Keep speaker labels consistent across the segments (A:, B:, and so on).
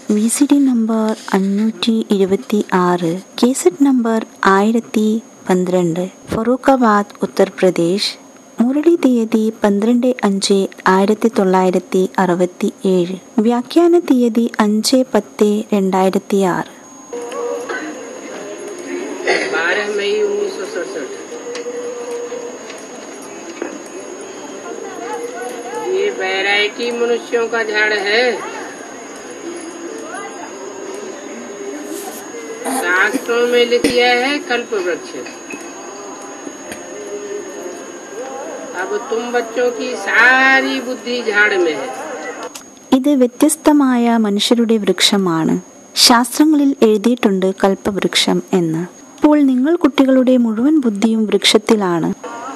A: V C D number അഞ്ഞൂറ്റി ഇരുപത്തി ആറ് കേസറ്റ് നമ്പർ ആയിരത്തി പന്ത്രണ്ട് ഫറൂഖാബാദ് ഉത്തർപ്രദേശ് മുരളി തീയതി പന്ത്രണ്ട് അഞ്ച് ആയിരത്തി തൊള്ളായിരത്തി അറുപത്തി ഏഴ് വ്യാഖ്യാന തീയതി അഞ്ച് പത്ത് രണ്ടായിരത്തി ആറ്
B: बारह मई उन्नीस सौ सड़सठ ये वैरायटी मनुष्यों का झाड़ है शास्त्रों में लिख दिया है कल्प वृक्ष अब तुम बच्चों की सारी बुद्धि झाड़ में है
A: ഇത് വ്യത്യസ്തമായ മനുഷ്യരുടെ വൃക്ഷമാണ് ശാസ്ത്രങ്ങളിൽ എഴുതിയിട്ടുണ്ട് കൽപ്പവൃക്ഷം എന്ന് ഇപ്പോൾ നിങ്ങൾ കുട്ടികളുടെ മുഴുവൻ ബുദ്ധിയും വൃക്ഷത്തിലാണ്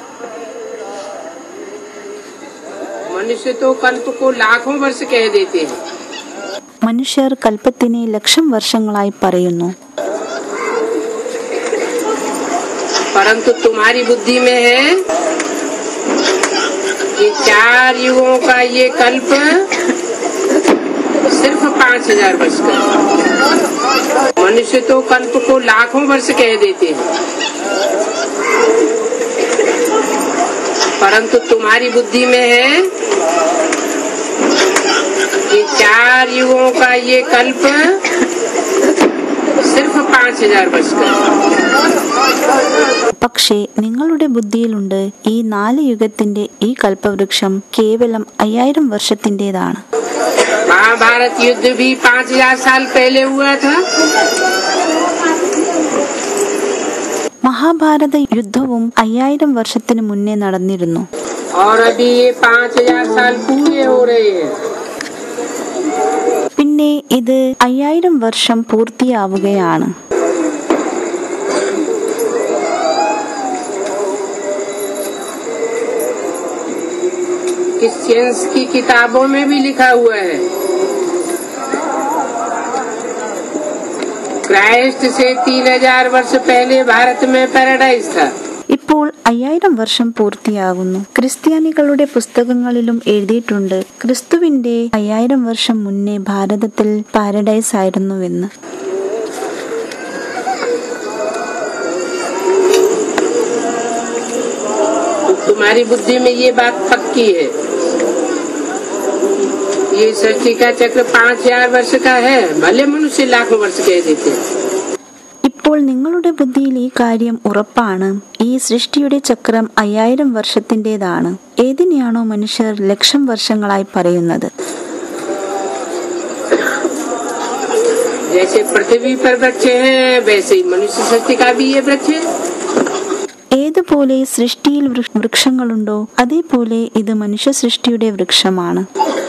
B: मनुष्य तो कल्प को लाखों वर्ष कह देते हैं
A: മനുഷ്യർ കൽപ്പത്തിനെ ലക്ഷം വർഷങ്ങളായി പറയുന്നു
B: परंतु तुम्हारी बुद्धि में है कि चार युगों का ये कल्प सिर्फ पांच हजार वर्ष का है। मनुष्य तो कल्प को लाखों वर्ष कह देते हैं परंतु तुम्हारी बुद्धि में है कि चार युगों का ये कल्प सिर्फ पांच हजार वर्ष का है।
A: പക്ഷേ നിങ്ങളുടെ ബുദ്ധിയിലുണ്ട് ഈ നാല് യുഗത്തിന്റെ ഈ കൽപ്പവൃക്ഷം കേവലം അയ്യായിരം വർഷത്തിൻ്റെതാണ്
B: महाभारत युद्ध भी पाँच हजार साल पहले हुआ था
A: മഹാഭാരത യുദ്ധവും അയ്യായിരം വർഷത്തിന് മുന്നേ നടന്നിരുന്നു
B: और अभी ये पाँच हजार साल पूरे हो रहे हैं
A: പിന്നെ ഇത് അയ്യായിരം വർഷം പൂർത്തിയാവുകയാണ്
B: इस साइंस की किताबों में भी लिखा हुआ है क्राइस्ट से तीन हजार वर्ष पहले भारत में पैराडाइज था
A: ഇപ്പോൾ അയ്യായിരം വർഷം പൂർത്തിയാകുന്നു ക്രിസ്ത്യാനികളുടെ പുസ്തകങ്ങളിലും എഴുതിയിട്ടുണ്ട് ക്രിസ്തുവിന്റെ അയ്യായിരം വർഷം മുന്നേ ഭാരതത്തിൽ പാരഡൈസ് ആയിരുന്നുവെന്ന്
B: तो तुम्हारी बुद्धि में ये बात पक्की है ये सृष्टि का चक्र पाँच हजार वर्ष का है भले मनुष्य लाखों वर्ष कह देते हैं
A: ഇപ്പോൾ നിങ്ങളുടെ ബുദ്ധിയിൽ ഈ കാര്യം ഉറപ്പാണ് ഈ സൃഷ്ടിയുടെ ചക്രം അയ്യായിരം വർഷത്തിൻ്റെതാണ് ഏതിനെയാണോ മനുഷ്യർ ലക്ഷം വർഷങ്ങളായി പറയുന്നത്
B: जैसे पृथ्वी पर वृक्ष है वैसे ही मनुष्य सृष्टि का भी ये वृक्ष है
A: ഏതുപോലെ സൃഷ്ടിയിൽ വൃ- വൃക്ഷങ്ങളുണ്ടോ അതേപോലെ ഇത് മനുഷ്യ സൃഷ്ടിയുടെ വൃക്ഷമാണ്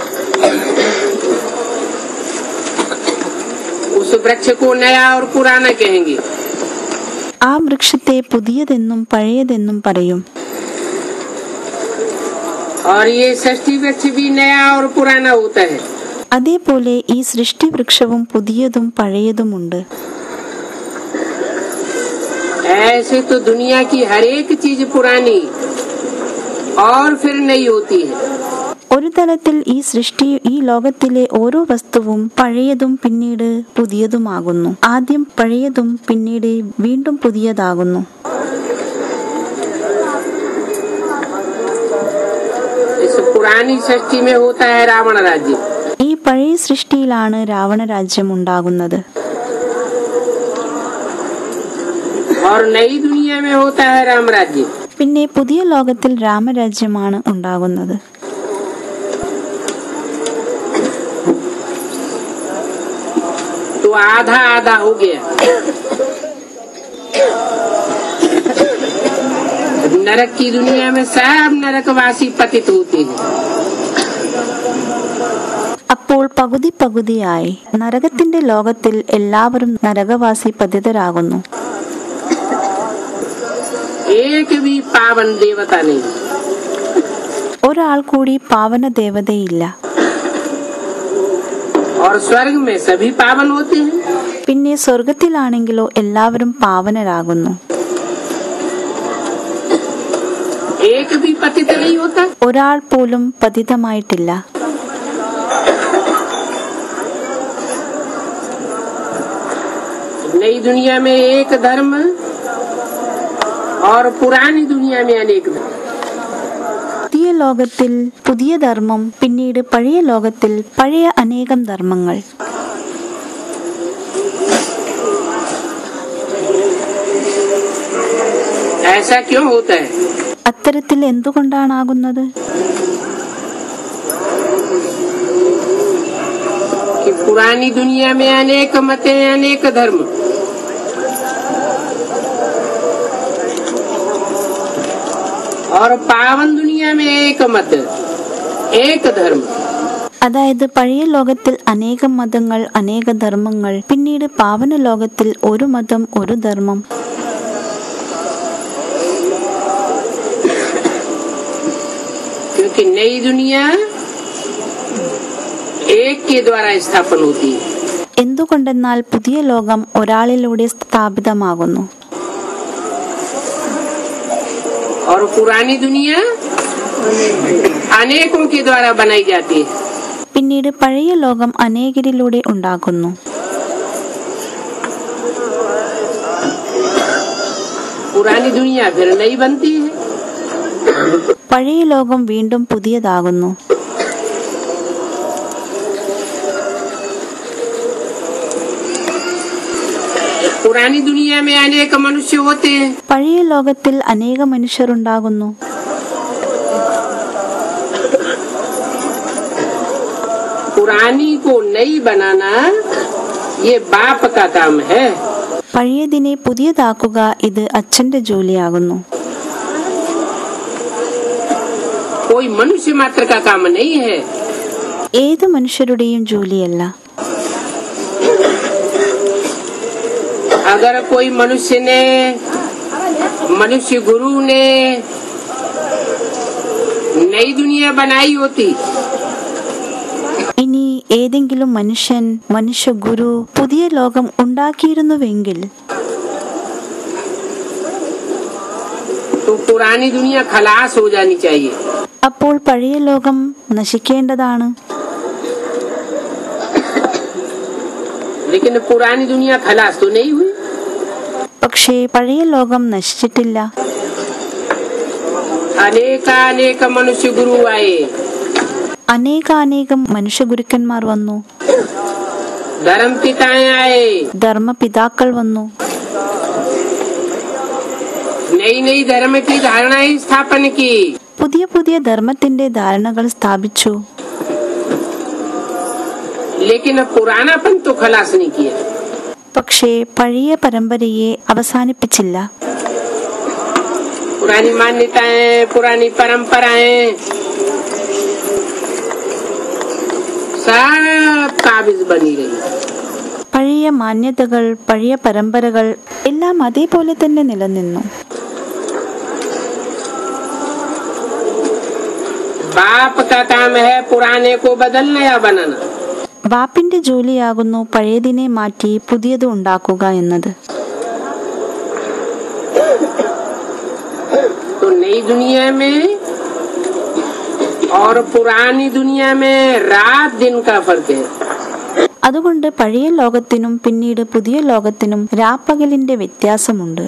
B: उस वृक्ष को नया और पुराना कहेंगे
A: ആ വൃക്ഷത്തെ പുതിയതെന്നും പഴയതെന്നും പറയും
B: और ये सृष्टि वृक्ष भी नया और पुराना होता है
A: അതേപോലെ ഈ സൃഷ്ടി വൃക്ഷവും പുതിയതും പഴയതുമുണ്ട്
B: ऐसे तो दुनिया की हर एक चीज पुरानी और फिर नई होती है
A: ഒരു തലത്തിൽ ഈ സൃഷ്ടി ഈ ലോകത്തിലെ ഓരോ വസ്തുവും പഴയതും പിന്നീട് പുതിയതുമാകുന്നു ആദ്യം പഴയതും പിന്നീട് വീണ്ടും പുതിയതാകുന്നു
B: इस पुरानी सृष्टि में होता है रावण राज्य
A: ഈ പഴയ സൃഷ്ടിയിലാണ് രാവണ രാജ്യം ഉണ്ടാകുന്നത്
B: और नई दुनिया में होता है राम राज्य
A: പിന്നെ പുതിയ ലോകത്തിൽ രാമരാജ്യമാണ് ഉണ്ടാകുന്നത്
B: तो आधा आधा हो गया नरक की दुनिया में सब नरकवासी पतित होते हैं
A: അപ്പോൾ പകുതി പകുതിയായി നരകത്തിന്റെ ലോകത്തിൽ എല്ലാവരും നരകവാസി പതിതരാകുന്നു
B: एक भी पावन देवता नहीं
A: ഒരാൾ കൂടി പാവന ദേവതയില്ല
B: और स्वर्ग में सभी पावन होते हैं
A: പിന്നെ സ്വർഗത്തിലാണെങ്കിലോ എല്ലാവരും പാവനരാകുന്നു
B: एक भी पतित नहीं होता
A: ഒരാൾ പോലും പതിതമായിട്ടില്ല
B: नई दुनिया में एक धर्म और पुरानी दुनिया में अनेक धर्म
A: പുതിയ ലോകത്തിൽ പുതിയ ധർമ്മം പിന്നീട് പഴയ ലോകത്തിൽ പഴയ അനേകം ധർമ്മങ്ങൾ
B: ऐसा क्यों होता है
A: അത്തരത്തിൽ എന്തുകൊണ്ടാണാകുന്നത്
B: कि पुरानी दुनिया में अनेक मतें अनेक धर्म और पावन दुनिया में एक मत एक धर्म
A: അതായത് പഴയ ലോകത്തിൽ അനേകം മതങ്ങൾ അനേക ധർമ്മങ്ങൾ പിന്നീട് പാവന ലോകത്തിൽ ഒരു മതം ഒരു ധർമ്മം
B: क्योंकि नई दुनिया एक के द्वारा स्थापन होती है
A: എന്തുകൊണ്ടെന്നാൽ പുതിയ ലോകം ഒരാളിലൂടെ സ്ഥാപിതമാകുന്നു
B: और पुरानी दुनिया अनेकों के द्वारा बनाई जाती है
A: പിന്നീട് പഴയ ലോകം അനേകരിലൂടെ ഉണ്ടാകുന്നു
B: पुरानी दुनिया फिर नई बनती है
A: പഴയ ലോകം വീണ്ടും പുതിയതാകുന്നു
B: पुरानी दुनिया में अनेक मनुष्य होते हैं
A: പഴയ ലോകത്തിൽ അനേക മനുഷ്യരുണ്ടാകുന്നു
B: पुरानी को नई बनाना ये बाप का काम है
A: പഴയതിനെ പുതിയതാക്കുക ഇത് അച്ഛന്റെ ജോലിയാകുന്നു
B: कोई मनुष्य मात्र का काम नहीं है
A: ഏത് മനുഷ്യരുടെയും ജോലിയല്ല
B: अगर कोई मनुष्य ने मनुष्य गुरु ने नई दुनिया बनाई होती
A: ഇനി ഏതെങ്കിലും മനുഷ്യൻ മനുഷ്യ ഗുരു പുതിയ ലോകം ഉണ്ടാക്കിയിരുന്നുവെങ്കിൽ
B: तो पुरानी दुनिया खलास हो जानी चाहिए
A: അപ്പോൾ പഴയ ലോകം നശിക്കേണ്ടതാണ്
B: लेकिन पुरानी दुनिया खलास तो नहीं हुई
A: പക്ഷേ പഴയ ലോകം നശിച്ചിട്ടില്ല
B: अनेकानेक मनुष्य गुरु आए
A: അനേകാനേകം മനുഷ്യഗുരുക്കന്മാർ വന്നു
B: धर्म पिताएं आए
A: ധർമ്മപിതാക്കൾ വന്നു
B: नई नई धर्म की धारणाएं स्थापन की
A: പുതിയ പുതിയ ധർമ്മത്തിന്റെ ധാരണകൾ സ്ഥാപിച്ചു
B: लेकिन पुरानापन तो खलास नहीं किया
A: പക്ഷേ പഴയ പരമ്പരയെ അവസാനിപ്പിച്ചില്ല
B: पुरानी मान्यताएं पुरानी परंपराएं सब काबिज बनी रही
A: പഴയ മാന്യതകൾ പഴയ പരമ്പരകൾ എല്ലാം അതേപോലെ തന്നെ നിലനിന്നു
B: बाप का काम है पुराने को बदलना या बनाना
A: ബാപ്പിന്റെ ജോലിയാകുന്നു പഴയതിനെ മാറ്റി പുതിയത് ഉണ്ടാക്കുക എന്നത്
B: तो नई दुनिया में और पुरानी दुनिया में रात दिन का फर्क है
A: അതുകൊണ്ട് പഴയ ലോകത്തിനും പിന്നീട് പുതിയ ലോകത്തിനും രാപ്പകലിന്റെ വ്യത്യാസമുണ്ട്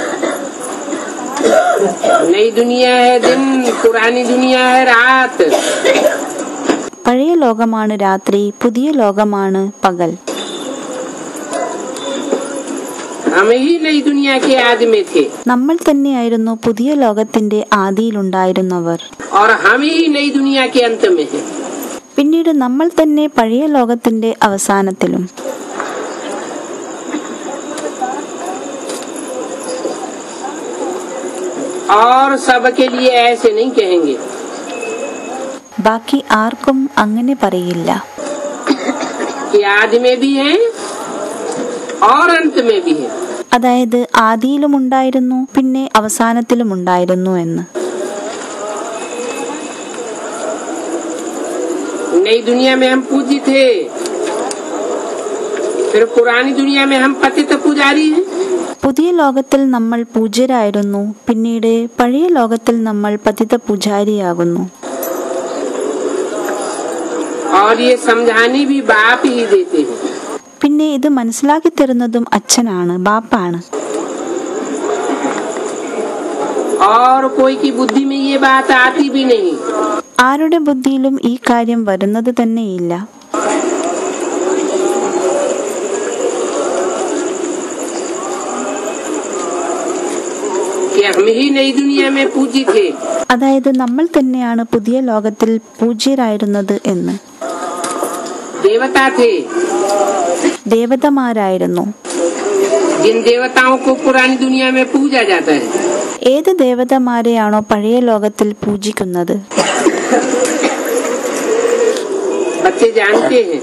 B: नई दुनिया है दिन पुरानी दुनिया है रात
A: പഴയ ലോകമാണ് രാത്രി പുതിയ ലോകമാണ് പകൽ
B: हम ही नई दुनिया के आदमी थे
A: നമ്മൾ തന്നെയായിരുന്നു പുതിയ ലോകത്തിന്റെ ആദിയിലുണ്ടായിരുന്നവർ
B: और हम ही नई दुनिया के अंत में हैं
A: പിന്നീട് നമ്മൾ തന്നെ പഴയ ലോകത്തിന്റെ അവസാനത്തിലും
B: और सबके लिए ऐसे नहीं कहेंगे
A: ബാക്കി ആർക്കും അങ്ങനെ പറയില്ല
B: कि आदि में भी हैं और अंत में भी हैं
A: അതായത് ആദിയിലും ഉണ്ടായിരുന്നു പിന്നെ അവസാനത്തിലും ഉണ്ടായിരുന്നു എന്ന്
B: नई दुनिया में हम पूज्य थे फिर पुरानी दुनिया में हम पतित पुजारी हैं
A: പുതിയ ലോകത്തിൽ നമ്മൾ പൂജ്യരായിരുന്നു പിന്നീട് പഴയ ലോകത്തിൽ നമ്മൾ പതിത പൂജാരിയാകുന്നു
B: और ये समझाने भी बाप ही देते हैं
A: പിന്നെ ഇത് മനസ്സിലാക്കി തരുന്നതും അച്ഛനാണ് ബാപ്പാണ്
B: और कोई की बुद्धि में ये बात आती भी नहीं
A: ആരുടെ ബുദ്ധിയിലും ഈ കാര്യം വരുന്നത് തന്നെയില്ല
B: कि हम ही नई दुनिया में पूजी थे
A: അതായത് നമ്മൾ തന്നെയാണ് പുതിയ ലോകത്തിൽ പൂജ്യരായിരുന്നത് എന്ന്
B: देवता थे
A: ദേവതമാരായിരുന്നു
B: जिन देवताओं को पुरानी दुनिया में पूजा जाता है
A: ഏത് ദേവതമാരെയാണോ പഴയ ലോകത്തിൽ പൂജിക്കുന്നത്
B: बच्चे जानते हैं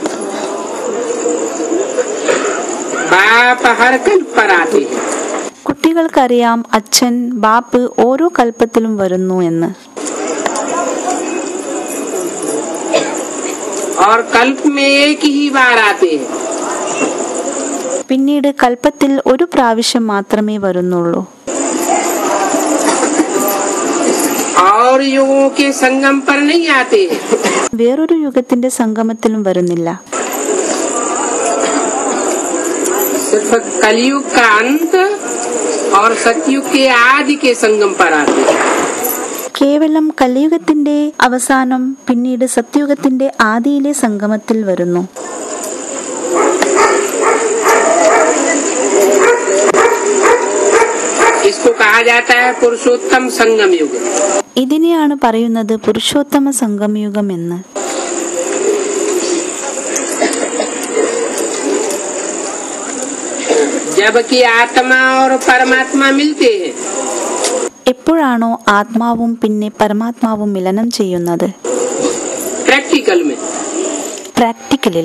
B: बाप हर कल्प पर आते हैं
A: കുട്ടികൾക്കറിയാം അച്ഛൻ ബാപ്പ് ഓരോ കൽപ്പത്തിലും വരുന്നു എന്ന്
B: और कल्प में एक ही बार आते हैं
A: പിന്നീട് കൽപ്പത്തിൽ ഒരു പ്രാവശ്യം മാത്രമേ വരുന്നുള്ളൂ
B: और युगों के संगम पर नहीं आते हैं
A: വേറൊരു യുഗത്തിന്റെ സംഗമത്തിലും വരുന്നില്ല
B: सिर्फ कलयुग का अंत और सतयुग के आदि के संगम पर आते हैं
A: കേവലം കലിയുഗത്തിന്റെ അവസാനം പിന്നീട് സത്യുഗത്തിന്റെ ആദിയിലെ സംഗമത്തിൽ വരുന്നു
B: इसको कहा जाता है पुरुषोत्तम संगम युग
A: ഇതിനെയാണ് പറയുന്നത് പുരുഷോത്തമ സംഗമയുഗം എന്ന്
B: जबकि आत्मा और परमात्मा मिलते हैं
A: എപ്പോഴാണോ ആത്മാവും പിന്നെ പരമാത്മാവും മിലനം ചെയ്യുന്നത്
B: प्रैक्टिकल में
A: പ്രാക്ടിക്കലിൽ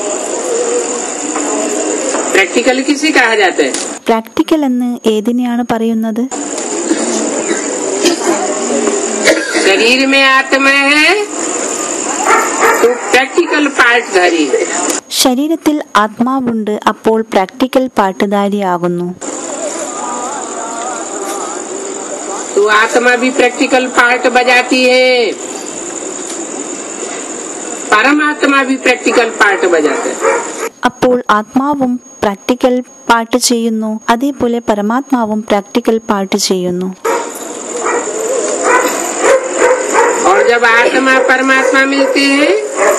B: प्रैक्टिकल किसे कहा जाता है
A: പ്രാക്ടിക്കൽ എന്ന് ഏതിനെയാണ് പറയുന്നത്
B: शरीर में आत्मा है तो प्रैक्टिकल पार्ट धारी है
A: ശരീരത്തിൽ ആത്മാവുണ്ട് അപ്പോൾ പ്രാക്ടിക്കൽ പാട്ടുധാരിയാകുന്നു
B: तो आत्मा भी प्रैक्टिकल पार्ट बजाती है परमात्मा भी प्रैक्टिकल पार्ट बजाता है
A: അപ്പോൾ ആത്മാവും പ്രാക്ടിക്കൽ പാട്ട് ചെയ്യുന്നു അതേപോലെ പരമാത്മാവും പ്രാക്ടിക്കൽ പാട്ട് ചെയ്യുന്നു
B: और जब आत्मा परमात्मा मिलते हैं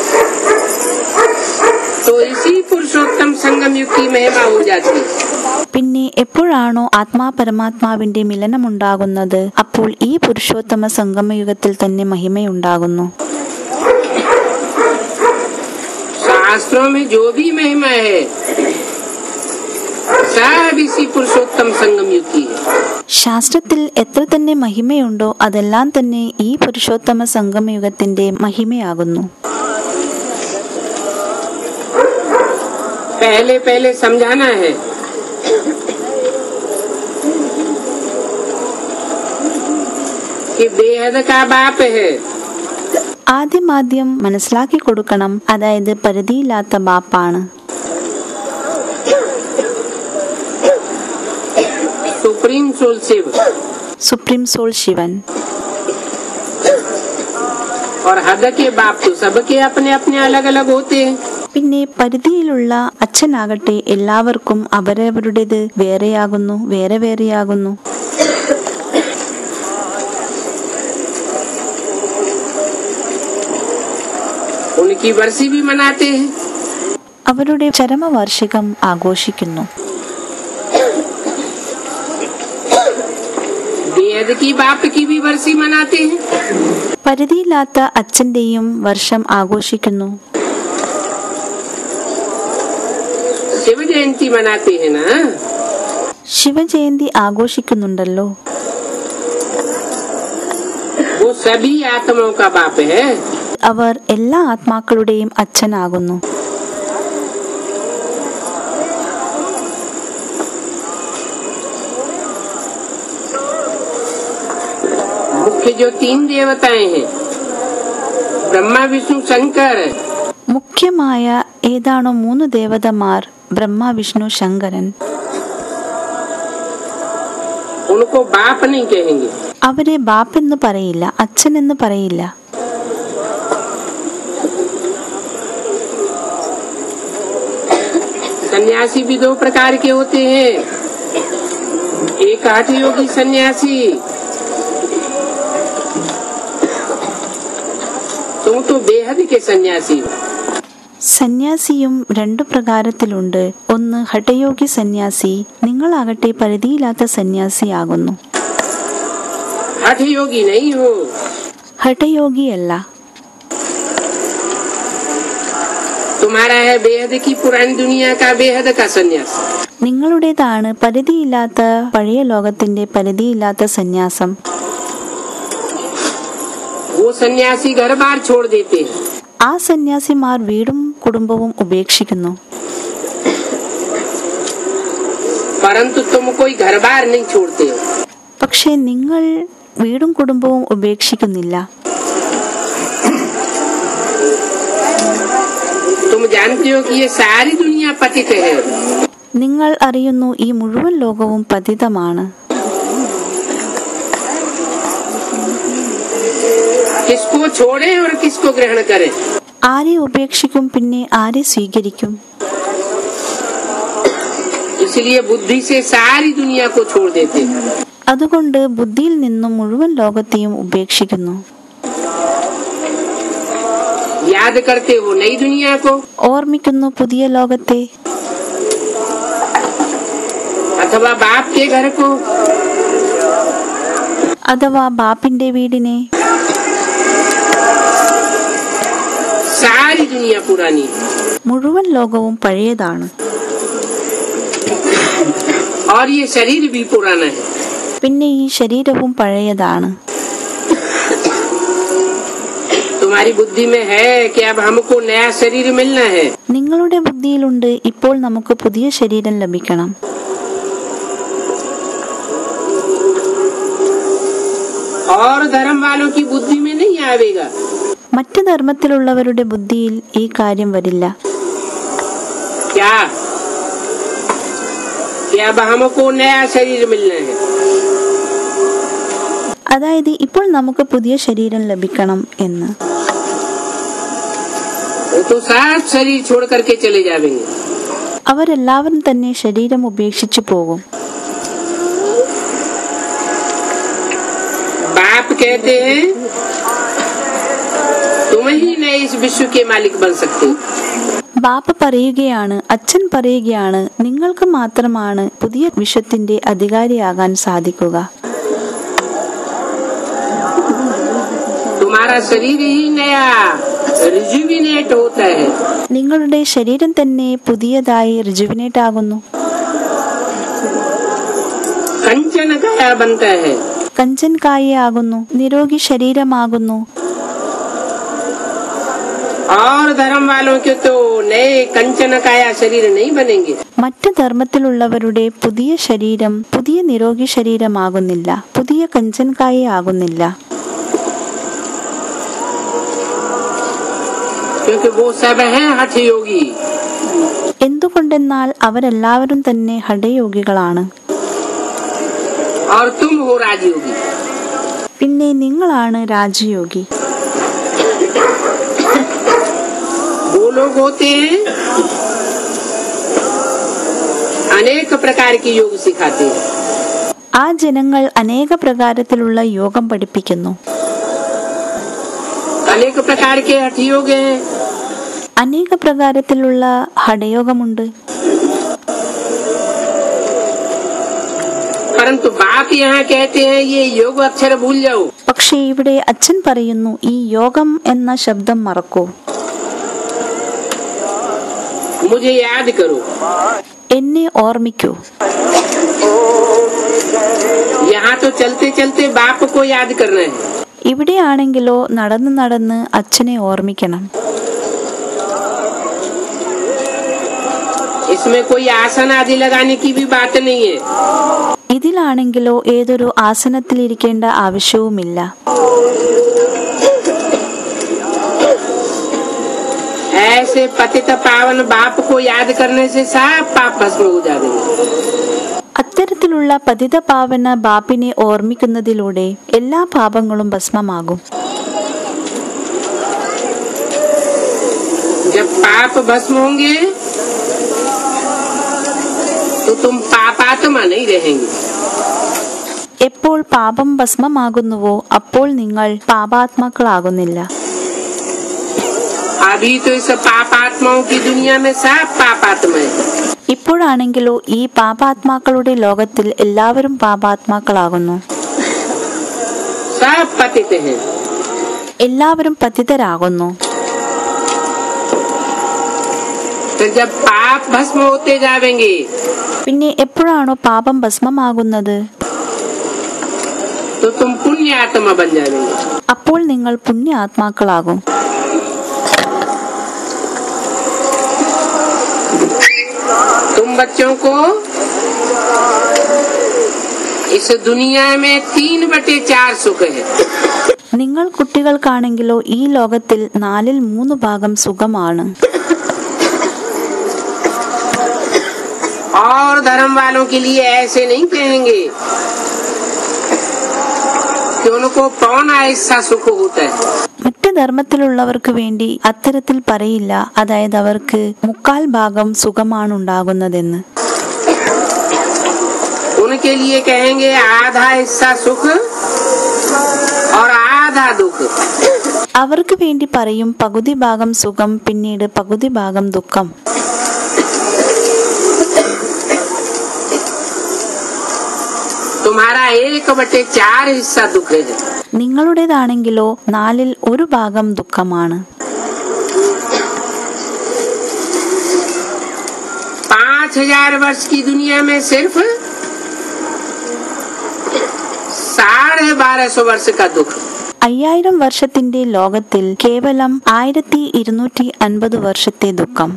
B: तो इसी पुरुषोत्तम संगम युग की महिमा हो जाती है
A: പിന്നെ എപ്പോഴാണോ ആത്മാ പരമാത്മാവിന്റെ മിലനമുണ്ടാകുന്നത് അപ്പോൾ ഈ പുരുഷോത്തമ സംഗമയുഗത്തിൽ തന്നെ മഹിമയുണ്ടാകുന്നു
B: शास्त्रों में जो भी महिमा है सब इसी पुरुषोत्तम संगम युग की है
A: ശാസ്ത്രത്തിൽ എത്ര തന്നെ മഹിമയുണ്ടോ അതെല്ലാം തന്നെ ഈ പുരുഷോത്തമ സംഗമയുഗത്തിന്റെ മഹിമയാകുന്നു
B: पहले पहले समझाना है कि बेहद का बाप है
A: ആദ്യമാദ്യം മനസ്സിലാക്കി കൊടുക്കണം അതായത് പരിധിയില്ലാത്ത ബാപ്പാണ്
B: supreme soul Shiva
A: supreme soul Shivan
B: और हद के बाप तो सबके अपने अपने अलग अलग होते हैं
A: പിന്നെ പരിധിയിലുള്ള അച്ഛനാകട്ടെ എല്ലാവർക്കും അവരവരുടേത് വേറെയാകുന്നു വേറെ വേറെയാകുന്നു
B: उनकी वर्षी भी मनाते हैं
A: അവരുടെ ചരമവാർഷികം ആഘോഷിക്കുന്നു
B: बेहद की बाप की भी वर्षी मनाते हैं
A: പരിധിയില്ലാത്ത അച്ഛന്റെയും വർഷം ആഘോഷിക്കുന്നു
B: शिव जयंती मनाते हैं ना
A: ശിവജയന്തി ആഘോഷിക്കുന്നുണ്ടല്ലോ
B: वो सभी आत्माओं का बाप है
A: അവർ എല്ലാ ആത്മാക്കളുടെയും അച്ഛനാകുന്നു
B: मुख्य जो तीन देवताएं हैं ब्रह्मा विष्णु शंकर
A: മുഖ്യമായ ഏതാണോ മൂന്ന് ദേവതമാർ ബ്രഹ്മ വിഷ്ണു ശങ്കരൻ
B: उनको बाप नहीं कहेंगे
A: അവരെ ബാപ്പെന്ന് പറയില്ല അച്ഛൻ എന്ന് പറയില്ല
B: सन्यासी भी दो प्रकार के होते हैं एक हठ योगी सन्यासी तुम तो बेहद के सन्यासी हो
A: സന്യാസിയും രണ്ടു പ്രകാരത്തിലുണ്ട് ഒന്ന് ഹഠയോഗി സന്യാസി നിങ്ങളാകട്ടെ പരിധിയില്ലാത്ത സന്യാസിയാകുന്നു
B: हठ योगी नहीं हो
A: ഹഠയോഗിയല്ല
B: तुम्हारा है बेहद की पुरानी दुनिया का बेहद का सन्यास
A: നിങ്ങളുടേതാണ് പരിധിയില്ലാത്ത പഴയ ലോകത്തിന്റെ പരിധിയില്ലാത്ത സന്യാസം
B: वो सन्यासी घर बार छोड़ देते हैं
A: ആ സന്യാസിമാർ വീടും കുടുംബവും ഉപേക്ഷിക്കുന്നു
B: परंतु तुम कोई घर बार नहीं छोड़ते हो
A: പക്ഷേ നിങ്ങൾ വീടും കുടുംബവും ഉപേക്ഷിക്കുന്നില്ല
B: तुम जानते हो कि ये सारी दुनिया पतित है
A: നിങ്ങൾ അറിയുന്നു ഈ മുഴുവൻ ലോകവും പതിതമാണ്
B: किसको छोड़े और किसको ग्रहण करें
A: ആരെ ഉപേക്ഷിക്കും പിന്നെ ആരെ സ്വീകരിക്കും
B: इसलिए बुद्धि से सारी दुनिया को छोड़ देते हैं
A: അതുകൊണ്ട് ബുദ്ധിയിൽ നിന്നും മുഴുവൻ ലോകത്തെയും ഉപേക്ഷിക്കുന്നു
B: याद करते हो नई दुनिया को
A: ഓർമ്മിക്കുന്നു പുതിയ ലോകത്തെ
B: अथवा बाप के घर को
A: അഥവാ ബാപ്പിന്റെ വീടിനെ
B: सारी दुनिया पुरानी है
A: മുഴുവൻ ലോകവും പഴയതാണ്
B: और ये शरीर भी पुराना है
A: പിന്നെ ഈ ശരീരവും പഴയതാണ്
B: तुम्हारी बुद्धि में है कि अब हमको नया शरीर मिलना है
A: നിങ്ങളുടെ ബുദ്ധിയിലുണ്ട് ഇപ്പോൾ നമുക്ക് പുതിയ ശരീരം ലഭിക്കണം
B: और धर्म वालों की बुद्धि में नहीं आवेगा
A: മറ്റ് ധർമ്മത്തിലുള്ളവരുടെ ബുദ്ധിയിൽ ഈ കാര്യം വരില്ല
B: क्या कि अब हमको नया शरीर मिलना है
A: അതായത് ഇപ്പോൾ നമുക്ക് പുതിയ ശരീരം ലഭിക്കണം എന്ന്
B: वो तो साफ शरीर छोड़ करके चले जाएंगे
A: അവരെല്ലാവരും തന്നെ ശരീരം ഉപേക്ഷിച്ചു പോകും
B: बाप कहते हैं तुम ही नए इस विश्व के मालिक बन सकते हो
A: ബാപ്പ പറയുകയാണ് അച്ഛൻ പറയുകയാണ് നിങ്ങൾക്ക് മാത്രമാണ് പുതിയ വിശ്വത്തിന്റെ അധികാരിയാകാൻ സാധിക്കുക
B: तुम्हारा शरीर ही नया रिजुविनेट होता है
A: നിങ്ങളുടെ ശരീരം തന്നെ പുതിയതായി റിജുവിനേറ്റ് ആകുന്നു
B: कंचन काया बनता है
A: കഞ്ചൻ കായയാകുന്നു നിരോഗി ശരീരമാകുന്നു
B: और धर्म वालों के तो नए कंचन काया शरीर नहीं बनेंगे
A: മറ്റ് ധർമ്മത്തിലുള്ളവരുടെ പുതിയ ശരീരം പുതിയ നിരോഗി ശരീരമാകുന്നില്ല പുതിയ കഞ്ചൻ കായയാകുന്നില്ല
B: क्योंकि वो सब है हठ योगी
A: എന്തുകൊണ്ടെന്നാൽ അവരെല്ലാവരും തന്നെ ഹഠയോഗികളാണ്
B: और तुम हो राजयोगी
A: പിന്നെ നിങ്ങളാണ് രാജയോഗി
B: वो लोग होते हैं अनेक प्रकार की योग सिखाते हैं
A: ആ ജനങ്ങൾ അനേക പ്രകാരത്തിലുള്ള യോഗം പഠിപ്പിക്കുന്നു
B: अनेक प्रकार के हठ योग हैं
A: അനേക പ്രകാരത്തിലുള്ള ഹഠയോഗമുണ്ട്
B: परंतु बाप यहाँ कहते हैं ये योग अक्षर भूल जाओ
A: പക്ഷേ ഇവിടെ അച്ഛൻ പറയുന്നു ഈ യോഗം എന്ന ശബ്ദം മറക്കൂ
B: मुझे याद करो
A: എന്നെ ഓർമ്മിക്കൂ
B: यहाँ तो चलते चलते बाप को याद करना है
A: ഇവിടെയാണെങ്കിലോ നടന്ന് നടന്ന് അച്ഛനെ ഓർമ്മിക്കണം
B: इसमें कोई आसन आदि लगाने की भी बात नहीं है
A: ഇതിലാണെങ്കിലോ ഏതൊരു ആസനത്തിലിരിക്കേണ്ട ആവശ്യവുമില്ല
B: ऐसे पतित पावन बाप को याद करने से सब पाप भस्म हो जाएंगे
A: അത്തരത്തിലുള്ള പതിതപാവന ബാപ്പിനെ ഓർമ്മിക്കുന്നതിലൂടെ എല്ലാ പാപങ്ങളും ഭസ്മമാകും
B: जब पाप भस्म होंगे तुम पापात्मा नहीं रहेंगे
A: എപ്പോൾ പാപം ഭസ്മമാകുന്നുവോ അപ്പോൾ നിങ്ങൾ പാപാത്മാക്കളാകുന്നില്ല
B: अभी तो इस पापात्माओं की दुनिया में सब पापात्मा है
A: ഇപ്പോഴാണെങ്കിലോ ഈ പാപാത്മാക്കളുടെ ലോകത്തിൽ എല്ലാവരും പാപാത്മാക്കളാകുന്നു
B: सब पतित हैं
A: എല്ലാവരും പതിതരാകുന്നു
B: तो जब पाप भस्म होते जावेंगे
A: പിന്നെ എപ്പോഴാണോ പാപം ഭസ്മമാകുന്നത്
B: तो तुम पुण्य आत्मा बन जाएंगे
A: അപ്പോൾ നിങ്ങൾ പുണ്യ ആത്മാക്കളാകും
B: तुम बच्चों को इस दुनिया में तीन बटे चार सुख है
A: നിങ്ങൾ കുട്ടികൾക്കാണെങ്കിലോ ഈ ലോകത്തിൽ നാലിൽ മൂന്ന് ഭാഗം സുഖമാണ്
B: और धर्म वालों के लिए ऐसे नहीं कहेंगे कि उनको पौना हिस्सा सुख होता है
A: മറ്റ് ധർമ്മത്തിലുള്ളവർക്ക് വേണ്ടി അത്തരത്തിൽ പറയില്ല അതായത് അവർക്ക് മുക്കാൽ ഭാഗം സുഖമാണ് ഉണ്ടാകുന്നതെന്ന്
B: उनके लिए कहेंगे आधा हिस्सा सुख और आधा दुख
A: അവർക്ക് വേണ്ടി പറയും പകുതി ഭാഗം സുഖം പിന്നീട് പകുതി ഭാഗം ദുഃഖം
B: तुम्हारा एक बटे चार हिस्सा दुख है
A: നിങ്ങളുടേതാണെങ്കിലോ നാലിൽ ഒരു ഭാഗം ദുഃഖമാണ്
B: पाँच हजार वर्ष की दुनिया में सिर्फ साढ़े बारह सौ वर्ष का दुख
A: അയ്യായിരം വർഷത്തിന്റെ ലോകത്തിൽ കേവലം ആയിരത്തി ഇരുന്നൂറ്റി അൻപത് വർഷത്തെ ദുഃഖം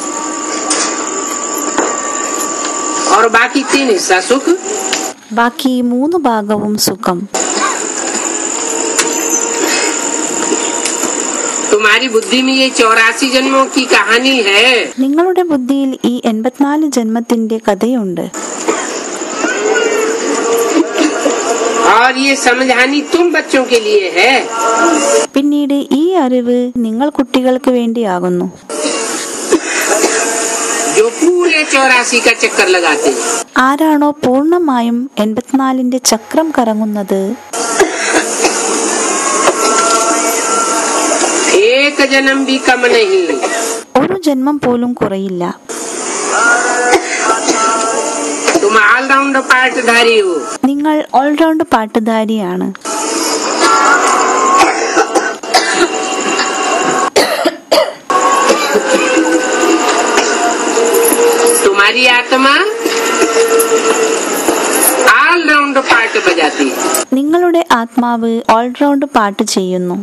B: और बाकी तीन हिस्सा सुख
A: ബാക്കി മൂന്ന് ഭാഗവും സുഖം
B: तुम्हारी बुद्धि में ये चौरासी जन्मों की कहानी है
A: നിങ്ങളുടെ ബുദ്ധിയിൽ ഈ എൺപത്തിനാല് ജന്മത്തിന്റെ കഥയുണ്ട്
B: और ये समझानी तुम बच्चों के लिए है
A: പിന്നീട് ഈ അറിവ് നിങ്ങൾ കുട്ടികൾക്ക് വേണ്ടിയാകുന്നു
B: जो पूरे चौरासी का चक्कर लगाते हैं
A: ആരാണോ പൂർണ്ണമായും എൺപത്തിനാലിന്റെ ചക്രം കറങ്ങുന്നത്
B: एक जन्म भी कम नहीं
A: ഒരു ജന്മം പോലും കുറയില്ല
B: तुम ऑलराउंड पार्टधारी हो
A: നിങ്ങൾ ഓൾറൗണ്ട് പാട്ടുധാരിയാണ്
B: तुम्हारी आत्मा ऑलराउंड पार्ट बजाती है
A: നിങ്ങളുടെ ആത്മാവ് ഓൾറൗണ്ട് പാട്ട് ചെയ്യുന്നു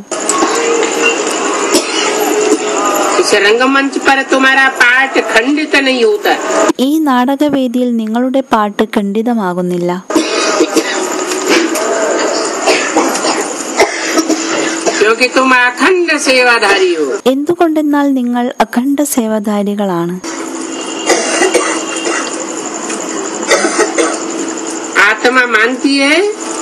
B: इस रंगमंच पर तुम्हारा पार्ट खंडित नहीं होता
A: ഈ നാടകവേദിയിൽ നിങ്ങളുടെ പാട്ട് ഖണ്ഡിതമാകുന്നില്ല
B: क्योंकि तुम अखंड सेवाधारी हो
A: എന്തുകൊണ്ടെന്നാൽ നിങ്ങൾ അഖണ്ഡ സേവധാരികളാണ്
B: आत्मा मानती है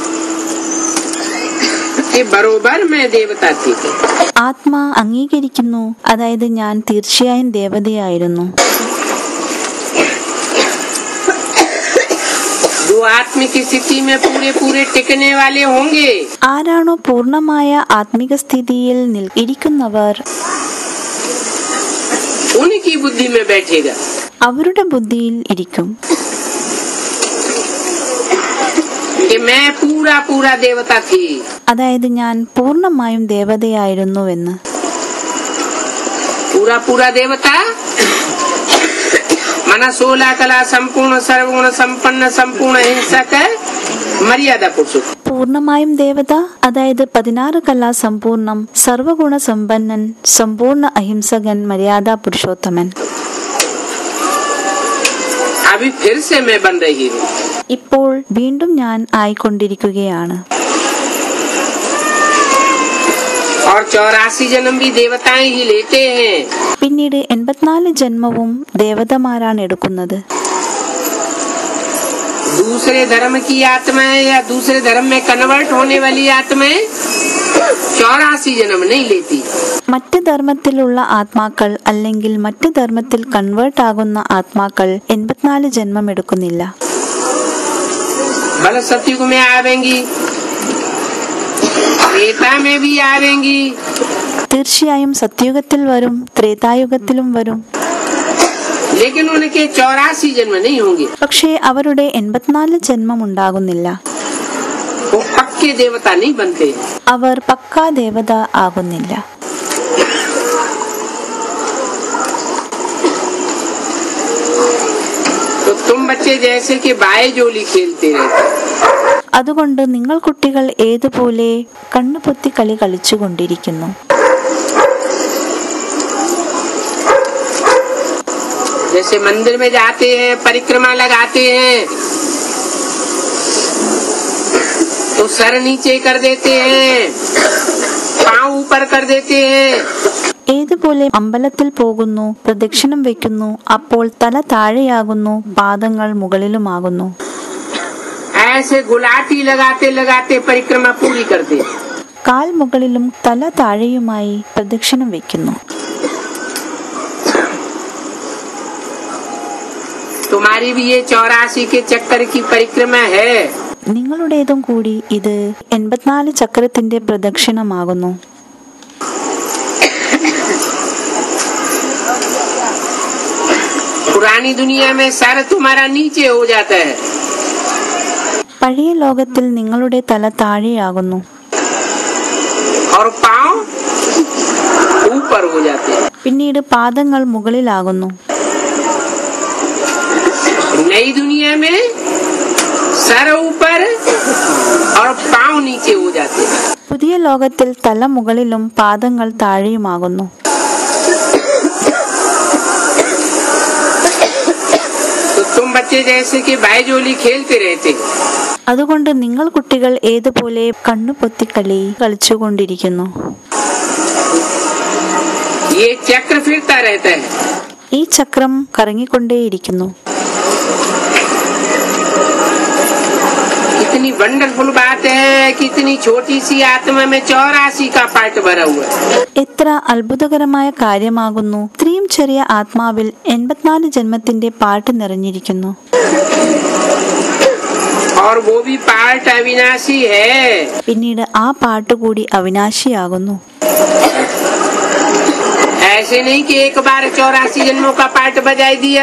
B: कि बरोबर मैं देवता थी
A: ആത്മ അംഗീകരിക്കുന്നു അതായത് ഞാൻ തീർച്ചയായും ദേവതയായിരുന്നു
B: जो आत्मिक स्थिति में पूरे पूरे टिकने वाले होंगे
A: ആരാണോ പൂർണ്ണമായ ആത്മിക സ്ഥിതിയിൽ നിൽ- ഇരിക്കുന്നവർ
B: उनकी बुद्धि में बैठेगा
A: അവരുടെ ബുദ്ധിയിൽ ഇരിക്കും
B: कि मैं पूरा पूरा देवता थी
A: അതായത് ഞാൻ പൂർണ്ണമായും ദേവതയായിരുന്നുവെന്ന്
B: पूरा पूरा देवता मना सोलह कला संपूर्ण सर्वगुण संपन्न संपूर्ण हिंसक मर्यादा पुरुष
A: പൂർണ്ണമായും ദേവത അതായത് പതിനാറ് കല സമ്പൂർണം സർവഗുണ സമ്പന്നൻ സമ്പൂർണ്ണ അഹിംസകൻ മര്യാദ പുരുഷോത്തമൻ
B: अभी फिर से मैं बन रही हूँ
A: ഇപ്പോൾ വീണ്ടും ഞാൻ ആയിക്കൊണ്ടിരിക്കുകയാണ്
B: और चौरासी जन्म भी देवताएं ही लेते हैं
A: പിന്നീട് എൺപത്തിനാല് ജന്മവും ദേവതമാരാണ് എടുക്കുന്നത്
B: दूसरे धर्म की आत्माएं या दूसरे धर्म में कन्वर्ट होने वाली आत्माएं चौरासी जन्म नहीं लेती
A: മറ്റ് ധർമ്മത്തിലുള്ള ആത്മാക്കൾ അല്ലെങ്കിൽ മറ്റ് ധർമ്മത്തിൽ കൺവേർട്ട് ആകുന്ന ആത്മാക്കൾ എൺപത്തിനാല് ജന്മം എടുക്കുന്നില്ല
B: बल सतयुग में आवेंगी त्रेता में भी आवेंगी
A: തീർച്ചയായും സത്യുഗത്തിൽ വരും ത്രേതായുഗത്തിലും വരും
B: लेकिन उनके चौरासी जन्म नहीं होंगे
A: പക്ഷേ അവരുടെ എൺപത്തിനാല് ജന്മം ഉണ്ടാകുന്നില്ല
B: वो पक्के देवता नहीं बनते
A: അവർ പക്കാ ദേവത ആകുന്നില്ല
B: तो तुम बच्चे जैसे कि बाय जोली खेलते रहते
A: അതുകൊണ്ട് നിങ്ങൾ കുട്ടികൾ ഏതുപോലെ കണ്ണുപൊത്തി കളി കളിച്ചുകൊണ്ടിരിക്കുന്നു
B: जैसे मंदिर में जाते हैं परिक्रमा लगाते हैं तो सर नीचे कर देते हैं पाँव ऊपर कर देते हैं
A: ഏതുപോലെ അമ്പലത്തിൽ പോകുന്നു പ്രദക്ഷിണം വെക്കുന്നു അപ്പോൾ തല താഴെയാകുന്നു പാദങ്ങൾ മുകളിലുമാകുന്നു
B: ऐसे गुलाटी लगाते लगाते परिक्रमा पूरी करते हैं।
A: കാൽ മുകളിലും തല താഴെയുമായി പ്രദക്ഷിണം വെക്കുന്നു
B: तुम्हारी भी ये चौरासी के चक्कर की परिक्रमा है
A: നിങ്ങളുടേതും കൂടി ഇത് എൺപത്തിനാല് ചക്രത്തിന്റെ പ്രദക്ഷിണമാകുന്നു
B: पुरानी दुनिया में सर तुम्हारा नीचे हो जाता है
A: പഴയ ലോകത്തിൽ നിങ്ങളുടെ തല താഴെയാകുന്നു
B: और पाँव ऊपर हो जाते हैं
A: പിന്നീട് പാദങ്ങൾ മുകളിലാകുന്നു
B: नई दुनिया में सर ऊपर और पाँव नीचे हो जाते हैं
A: പുതിയ ലോകത്തിൽ തല മുകളിലും പാദങ്ങൾ താഴെയുമാകുന്നു
B: तो तुम बच्चे जैसे कि बायजोली खेलते रहते हो
A: അതുകൊണ്ട് നിങ്ങൾ കുട്ടികൾ ഏതുപോലെ കണ്ണുപൊത്തിക്കളി കളിച്ചുകൊണ്ടിരിക്കുന്നു
B: ये चक्र फिरता रहता है
A: ഈ ചക്രം കറങ്ങിക്കൊണ്ടേയിരിക്കുന്നു
B: कितनी वंडरफुल बात है कितनी छोटी सी आत्मा में चौरासी का पार्ट भरा हुआ है
A: എത്ര അത്ഭുതകരമായ കാര്യമാകുന്നു ഇത്രയും ചെറിയ ആത്മാവിൽ എൺപത്തിനാല് ജന്മത്തിന്റെ പാട്ട് നിറഞ്ഞിരിക്കുന്നു
B: और वो भी पार्ट अविनाशी है
A: പിന്നീട് ആ പാട്ട് കൂടി അവിനാശിയാകുന്നു
B: ऐसे नहीं कि एक बार चौरासी जन्मों का पार्ट बजाई दिया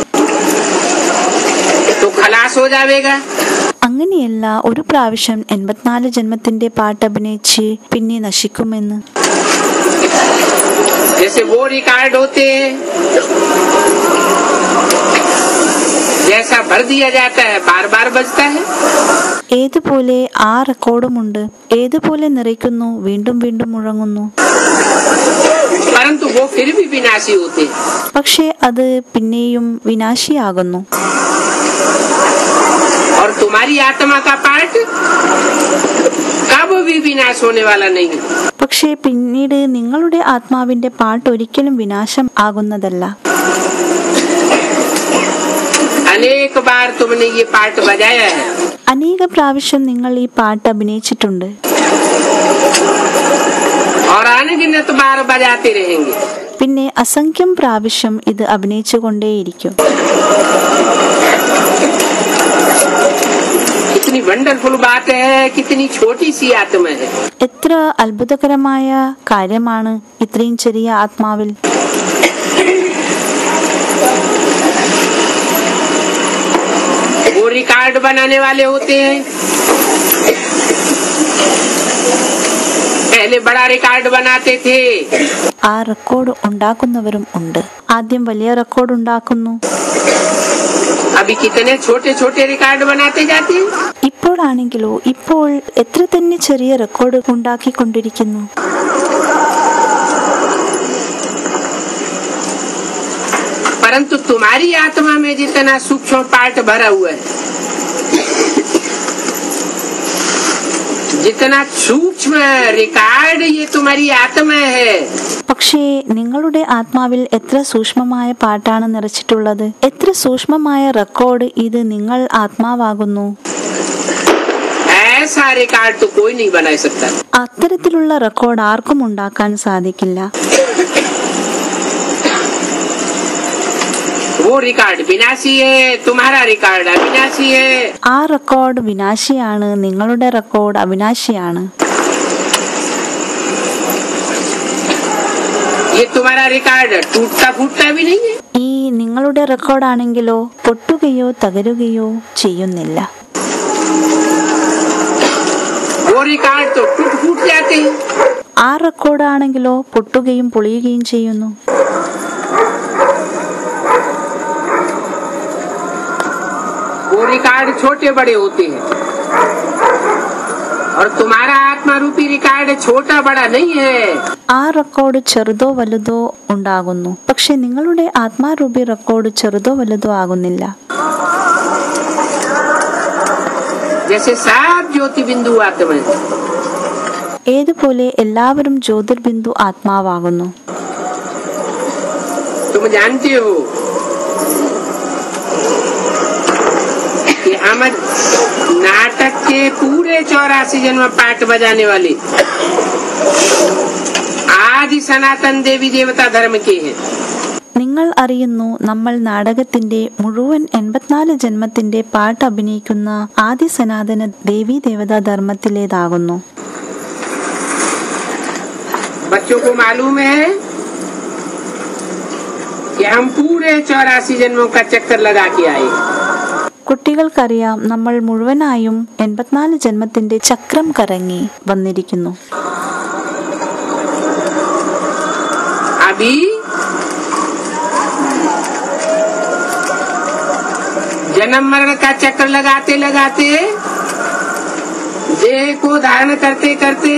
B: तो खलास हो जाएगा
A: അങ്ങനെയല്ല ഒരു പ്രാവശ്യം എൺപത്തിനാല് ജന്മത്തിന്റെ പാട്ട് അഭിനയിച്ച് പിന്നെ നശിക്കുമെന്ന്
B: जैसे वो रिकॉर्ड होते हैं जैसा भर दिया जाता है बार बार बजता है
A: ഏതുപോലെ ആ റെക്കോർഡുമുണ്ട് ഏതുപോലെ നിറയ്ക്കുന്നു വീണ്ടും വീണ്ടും മുഴങ്ങുന്നു
B: परंतु वो फिर भी विनाशी होते हैं
A: പക്ഷേ അത് പിന്നെയും വിനാശിയാകുന്നു
B: और तुम्हारी आत्मा का पार्ट कब भी विनाश होने वाला नहीं है
A: പക്ഷേ പിന്നീട് നിങ്ങളുടെ ആത്മാവിന്റെ പാട്ട് ഒരിക്കലും വിനാശം ആകുന്നതല്ല
B: अनेक बार तुमने ये पार्ट बजाया है
A: അനേക പ്രാവശ്യം നിങ്ങൾ ഈ പാട്ട് അഭിനയിച്ചിട്ടുണ്ട്
B: और अनगिनत बार बजाते रहेंगे
A: പിന്നെ അസംഖ്യം പ്രാവശ്യം ഇത് അഭിനയിച്ചുകൊണ്ടേയിരിക്കും
B: कितनी वंडरफुल बात है कितनी छोटी सी आत्मा है
A: എത്ര അത്ഭുതകരമായ കാര്യമാണ് ഇത്രയും ചെറിയ ആത്മാവിൽ
B: वो रिकॉर्ड बनाने वाले होते हैं पहले बड़ा रिकॉर्ड बनाते थे
A: ആ റെക്കോർഡ് ഉണ്ടാക്കുന്നവരും ഉണ്ട് ആദ്യം വലിയ റെക്കോർഡ് ഉണ്ടാക്കുന്നു
B: अभी कितने छोटे छोटे रिकॉर्ड बनाते जाते हैं
A: ഇപ്പോഴാണെങ്കിലോ ഇപ്പോൾ എത്ര തന്നെ ചെറിയ റെക്കോർഡ് ഉണ്ടാക്കിക്കൊണ്ടിരിക്കുന്നു
B: परंतु तुम्हारी आत्मा में जितना सूक्ष्म पार्ट भरा हुआ है जितना सूक्ष्म रिकॉर्ड ये तुम्हारी आत्मा है
A: പക്ഷേ നിങ്ങളുടെ ആത്മാവിൽ എത്ര സൂക്ഷ്മമായ പാട്ടാണ് നിറച്ചിട്ടുള്ളത് എത്ര സൂക്ഷ്മമായ റെക്കോർഡ് ഇത് നിങ്ങൾ ആത്മാവാകുന്നു
B: ऐसा ऐसा रिकॉर्ड तो कोई नहीं बना सकता
A: അത്തരത്തിലുള്ള റെക്കോർഡ് ആർക്കും ഉണ്ടാക്കാൻ സാധിക്കില്ല
B: वो रिकॉर्ड विनाशी है तुम्हारा रिकॉर्ड अविनाशी है
A: ആ റെക്കോർഡ് വിനാശിയാണ് നിങ്ങളുടെ റെക്കോർഡ് അവിനാശിയാണ്
B: ये तुम्हारा रिकॉर्ड टूटता फूटता भी नहीं है
A: ഈ നിങ്ങളുടെ റെക്കോർഡാണെങ്കിലോ പൊട്ടുകയോ തകരുകയോ ചെയ്യുന്നില്ല
B: वो रिकॉर्ड तो टूट फूट जाते हैं
A: ആ റെക്കോർഡാണെങ്കിലോ പൊട്ടുകയും പൊളിയുകയും ചെയ്യുന്നു
B: वो रिकॉर्ड छोटे बड़े होते हैं और तुम्हारा आत्मा रूपी रिकॉर्ड छोटा बड़ा नहीं है
A: ആ റെക്കോർഡ് ചെറുതോ വലുതോ ഉണ്ടാകുന്നു പക്ഷെ നിങ്ങളുടെ ആത്മാരൂപി റെക്കോർഡ് ചെറുതോ വലുതോ ആകുന്നില്ല
B: जैसे सब ज्योति बिंदु आत्मा है
A: ഏതുപോലെ എല്ലാവരും ജ്യോതിർബിന്ദു ആത്മാവാകുന്നു
B: तुम जानते हो कि हम नाटक के पूरे चौरासी जन्म पाठ बजाने वाले आदि सनातन देवी देवता धर्म के हैं
A: നിങ്ങൾ അറിയുന്നു നമ്മൾ നാടകത്തിന്റെ മുഴുവൻ എൺപത്തിനാല് ജന്മത്തിന്റെ പാട്ട് അഭിനയിക്കുന്ന ആദി സനാതന ദേവീ ദേവതാ ധർമ്മത്തിലേതാകുന്നു
B: बच्चों को मालूम है कि हम पूरे चौरासी जन्मों का चक्कर लगा के आए
A: കുട്ടികൾക്കറിയാം നമ്മൾ മുഴുവനായും എൺപത്തിനാല് ജന്മത്തിന്റെ ചക്രം കറങ്ങി വന്നിരിക്കുന്നു
B: अभी जन्म मरण का चक्कर लगाते लगाते देह को धारण करते करते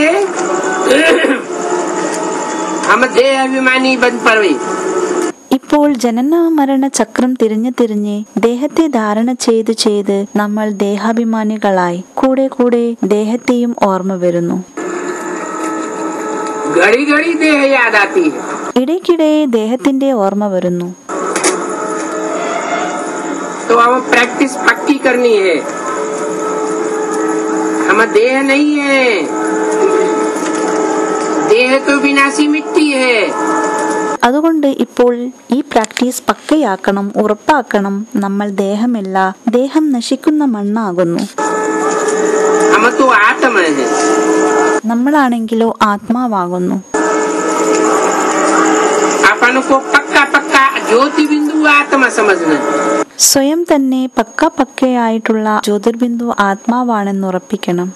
B: हम देह अभिमानी बन पड़े
A: ഇപ്പോൾ ജനന മരണ ചക്രം തിരിഞ്ഞു തിരിഞ്ഞ് ദേഹത്തെ ധാരണ ചെയ്ത് ചെയ്ത് നമ്മൾ ദേഹാഭിമാനികളായി കൂടെ കൂടെ ദേഹത്തെയും ഓർമ്മ വരുന്നു
B: घड़ी घड़ी देह याद आती है
A: ഇടയ്ക്കിടെ ദേഹത്തിന്റെ ഓർമ്മ വരുന്നു
B: तो हमें प्रैक्टिस पक्की करनी है हम देह नहीं है देह तो विनाशी मिट्टी है
A: അതുകൊണ്ട് ഇപ്പോൾ ഈ പ്രാക്ടീസ് പക്കയാക്കണം ഉറപ്പാക്കണം നമ്മൾ ദേഹമല്ല ദേഹം നശിക്കുന്ന മണ്ണാകുന്നു
B: हम तो आत्मा है
A: നമ്മളാണെങ്കിലോ ആത്മാവാകുന്നു
B: अपन को पक्का पक्का ज्योति बिंदु आत्मा समझना है।
A: സ്വയം തന്നെ പക്ക പക്കയായിട്ടുള്ള ജ്യോതിർബിന്ദു ആത്മാവാണെന്ന് ഉറപ്പിക്കണം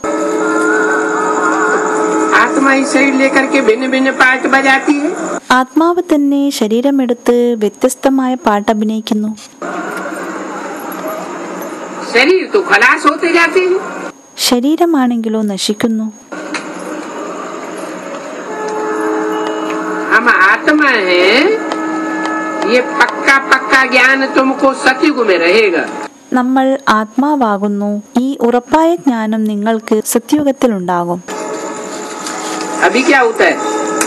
B: आत्मा ही शरीर लेकर के भिन्न भिन्न पार्ट बजाती है
A: ആത്മാവ് തന്നെ ശരീരമെടുത്ത് വ്യത്യസ്തമായ പാട്ട് അഭിനയിക്കുന്നു
B: शरीर तो खलास होते जाते हैं
A: ശരീരമാണെങ്കിലോ നശിക്കുന്നു
B: हम आत्मा है ये पक्का पक्का ज्ञान तुमको सतयुग में रहेगा
A: നമ്മൾ ആത്മാവാകുന്നു ഈ ഉറപ്പായ ജ്ഞാനം നിങ്ങൾക്ക് സത്യുഗത്തിൽ ഉണ്ടാകും
B: अभी क्या होता है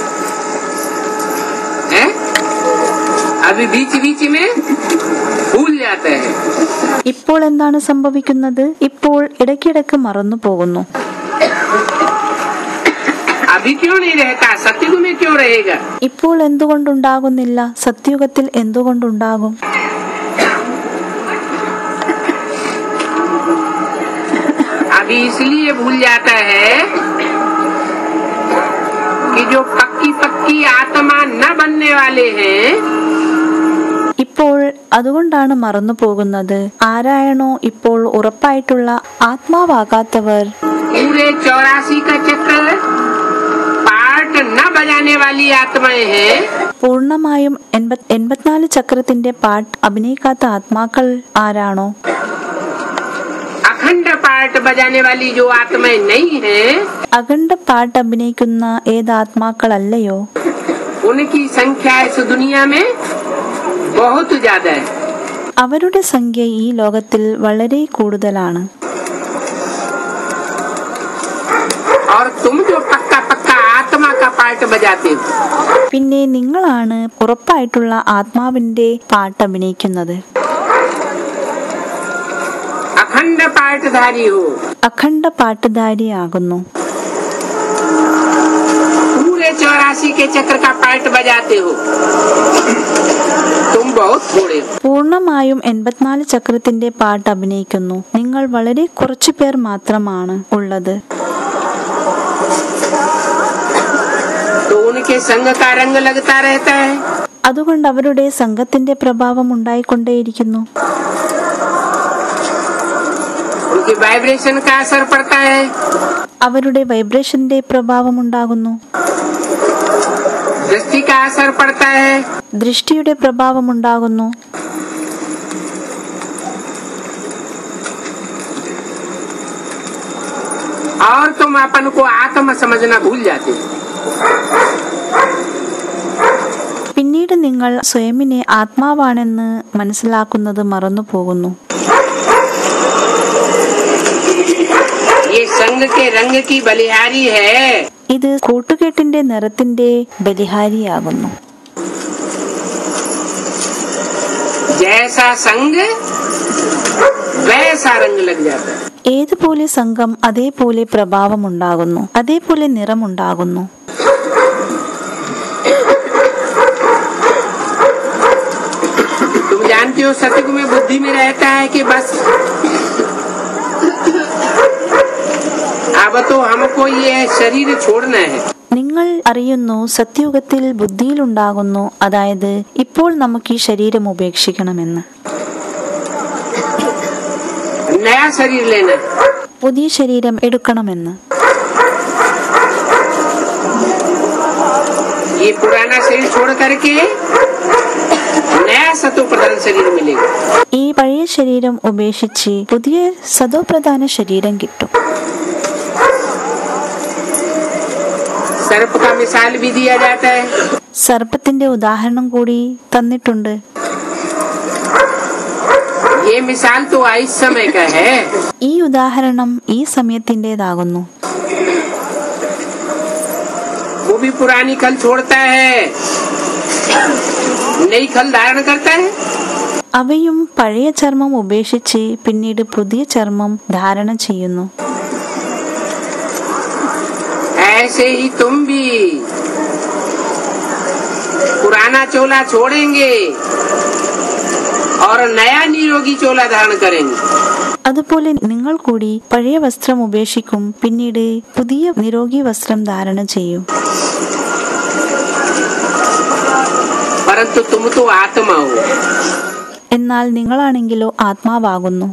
B: हैं? अभी बीच बीच में भूल जाता है
A: ഇപ്പോൾ എന്താണ് സംഭവിക്കുന്നത് ഇപ്പോൾ ഇടയ്ക്കിടയ്ക്ക് മറന്നു പോകുന്നു
B: अभी क्यों नहीं रहता सतयुग में क्यों रहेगा
A: ഇപ്പോൾ എന്തുകൊണ്ടുണ്ടാകുന്നില്ല സത്യുഗത്തിൽ എന്തുകൊണ്ടുണ്ടാകും
B: अभी इसलिए भूल जाता है कि जो पक्की पक्की आत्मा न बनने वाले हैं
A: ഇപ്പോൾ അതുകൊണ്ടാണ് മറന്നു പോകുന്നത് ആരായണോ ഇപ്പോൾ ഉറപ്പായിട്ടുള്ള ആത്മാവാകാത്തവർ
B: पूरे चौरासी का चक्र पार्ट न बजाने वाली आत्माएं हैं
A: പൂർണ്ണമായും എൺപത് എൺപത്തിനാല് ചക്രത്തിന്റെ പാട്ട് അഭിനയിക്കാത്ത ആത്മാക്കൾ ആരാണോ
B: अखंड पार्ट बजाने वाली जो आत्माएं नहीं हैं
A: അഖണ്ഡ പാട്ട് അഭിനയിക്കുന്ന ഏത് ആത്മാക്കളല്ലയോ
B: उनकी संख्या इस दुनिया में बहुत ज्यादा है
A: അവരുടെ സംഖ്യ ഈ ലോകത്തിൽ വളരെ കൂടുതലാണ്
B: और तुम जो पक्का पक्का आत्मा का पार्ट बजाते हो
A: പിന്നെ നിങ്ങളാണ് ഉറപ്പായിട്ടുള്ള ആത്മാവിന്റെ പാട്ട് അഭിനയിക്കുന്നത്
B: अखंड अखंड पाठधारी हो
A: അഖണ്ഡ പാട്ടുധാരിയാകുന്നു
B: पूरे चौरासी के चक्र का पार्ट बजाते हो तुम बहुत थोड़े हो
A: പൂർണ്ണമായും എൺപത്തിനാല് ചക്രത്തിന്റെ പാട്ട് അഭിനയിക്കുന്നു നിങ്ങൾ വളരെ കുറച്ചു പേർ മാത്രമാണ് ഉള്ളത്
B: तो उनके संग का रंग लगता रहता है
A: അതുകൊണ്ട് അവരുടെ സംഘത്തിന്റെ പ്രഭാവം ഉണ്ടായിക്കൊണ്ടേയിരിക്കുന്നു
B: उनके वाइब्रेशन का असर पड़ता है
A: അവരുടെ വൈബ്രേഷന്റെ പ്രഭാവം ഉണ്ടാകുന്നു
B: दृष्टि का असर पड़ता है
A: ദൃഷ്ടിയുടെ പ്രഭാവം ഉണ്ടാകുന്നു
B: और तुम अपन को आत्म समझना भूल जाते हो
A: പിന്നീട് നിങ്ങൾ സ്വയമിനെ ആത്മാവാണെന്ന് മനസ്സിലാക്കുന്നത് മറന്നു പോകുന്നു
B: ये संग के रंग की बलिहारी है
A: ഇത് കൂട്ടുകെട്ടിന്റെ നിറത്തിന്റെ ബലിഹാരിയാകുന്നു
B: जैसा संग वैसा रंग लग जाता है
A: ഏതുപോലെ സംഘം അതേപോലെ പ്രഭാവമുണ്ടാകുന്നു അതേപോലെ നിറമുണ്ടാകുന്നു
B: तुम जानते हो सतयुग में बुद्धि में रहता है कि बस अब तो हमको ये शरीर छोड़ना है
A: നിങ്ങൾ അറിയുന്നു സത്യയുഗത്തിൽ ബുദ്ധിയിലുണ്ടാകുന്നു അതായത് ഇപ്പോൾ നമുക്ക് ഈ ശരീരം ഉപേക്ഷിക്കണമെന്ന്
B: नया शरीर लेना है
A: പുതിയ ശരീരം എടുക്കണമെന്ന്
B: ये पुराना शरीर छोड़ करके नया सतो प्रधान शरीर मिलेगा
A: ഈ പഴയ ശരീരം ഉപേക്ഷിച്ച് പുതിയ സദോപ്രധാന ശരീരം കിട്ടും
B: सर्प का मिसाल भी दिया जाता है
A: സർപ്പത്തിന്റെ ഉദാഹരണം കൂടി തന്നിട്ടുണ്ട്
B: ये मिसाल तो इस समय का है
A: ഈ ഉദാഹരണം ഈ സമയത്തിൻ്റെതാകുന്നു
B: वो भी पुरानी खल छोड़ता है नई खल धारण करता है
A: അവയും പഴയ ചർമ്മം ഉപേക്ഷിച്ച് പിന്നീട് പുതിയ ചർമ്മം ധാരണ ചെയ്യുന്നു
B: ऐसे ही तुम भी पुराना चोला छोड़ेंगे और नया निरोगी चोला धारण करेंगे
A: അതുപോലെ നിങ്ങൾ കൂടി പഴയ വസ്ത്രം ഉപേക്ഷിക്കും പിന്നീട് പുതിയ നിരോഗി വസ്ത്രം ധാരണ ചെയ്യും
B: परंतु तुम तो आत्मा हो
A: എന്നാൽ നിങ്ങളാണെങ്കിലോ ആത്മാവാകുന്നു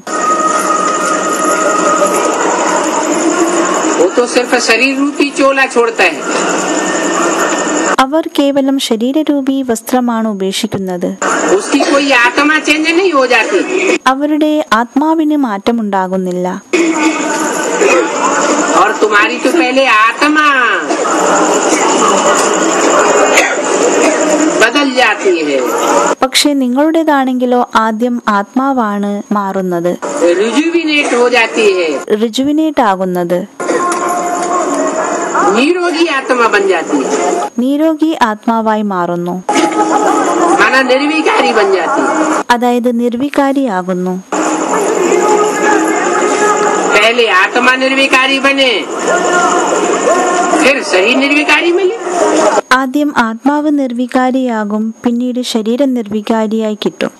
B: वो तो सिर्फ शरीर रूपी चोला छोड़ता है
A: അവർ കേവലം ശരീരരൂപി വസ്ത്രമാണ് ഉപേക്ഷിക്കുന്നത്
B: उसकी कोई आत्मा चेंज नहीं हो जाती
A: അവരുടെ ആത്മാവിന് മാറ്റമുണ്ടാകുന്നില്ല
B: और तुम्हारी तो पहले आत्मा बदल जाती है
A: പക്ഷെ നിങ്ങളുടേതാണെങ്കിലോ ആദ്യം ആത്മാവാണ് മാറുന്നത്
B: रिजुविनेट हो जाती है
A: റിജുവിനേറ്റ് ആകുന്നത്
B: निरोगी आत्मा बन जाती है
A: നീരോഗി ആത്മാവായി മാറുന്നു
B: माना निर्विकारी बन जाती है
A: അതായത് നിർവികാരിയാകുന്നു
B: पहले आत्मा निर्विकारी बने फिर सही निर्विकारी मिले
A: ആദ്യം ആത്മാവ് നിർവികാരിയാകും പിന്നീട് ശരീരം നിർവികാരിയായി കിട്ടും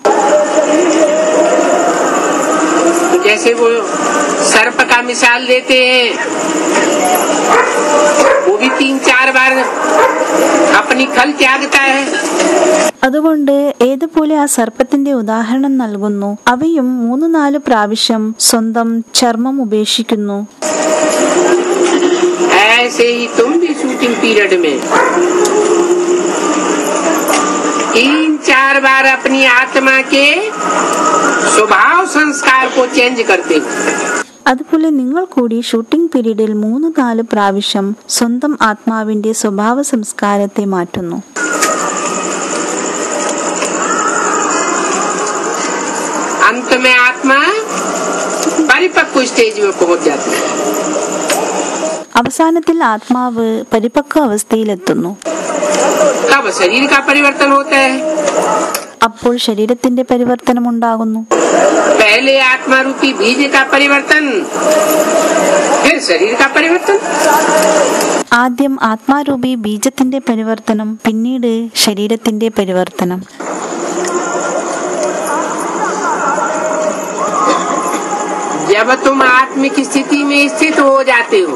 B: तो जैसे वो सर्प का मिसाल देते हैं वो भी तीन चार बार अपनी खल त्यागता है
A: അതുകൊണ്ട് ഏതുപോലെ ആ സർപ്പത്തിന്റെ ഉദാഹരണം നൽകുന്നു അവയും മൂന്ന് നാല് പ്രാവശ്യം സ്വന്തം ചർമ്മം ഉപേക്ഷിക്കുന്നു
B: ऐसे ही तुम भी शूटिंग पीरियड में तीन चार बार अपनी आत्मा के स्वभाव संस्कार को चेंज करते हो
A: അതുപോലെ നിങ്ങൾ കൂടി ഷൂട്ടിംഗ് പീരീഡിൽ മൂന്ന് നാല് പ്രാവശ്യം സ്വന്തം ആത്മാവിന്റെ സ്വഭാവ സംസ്കാരത്തെ മാറ്റുന്നു
B: अंत में आत्मा परिपक्व स्टेज में पहुंच जाती है
A: അവസാനത്തിൽ ആത്മാവ് പരിപക്വ അവസ്ഥയിലെത്തുന്നു
B: तब शरीर का परिवर्तन होता है
A: അപ്പോൾ ശരീരത്തിന്റെ പരിവർത്തനം ഉണ്ടാകുന്നു
B: पहले आत्मा रूपी बीज का परिवर्तन फिर शरीर का परिवर्तन
A: ആദ്യം ആത്മാരൂപി ബീജത്തിന്റെ പരിവർത്തനം പിന്നീട് ശരീരത്തിന്റെ പരിവർത്തനം
B: जब तुम आत्मिक स्थिति में स्थित हो जाते हो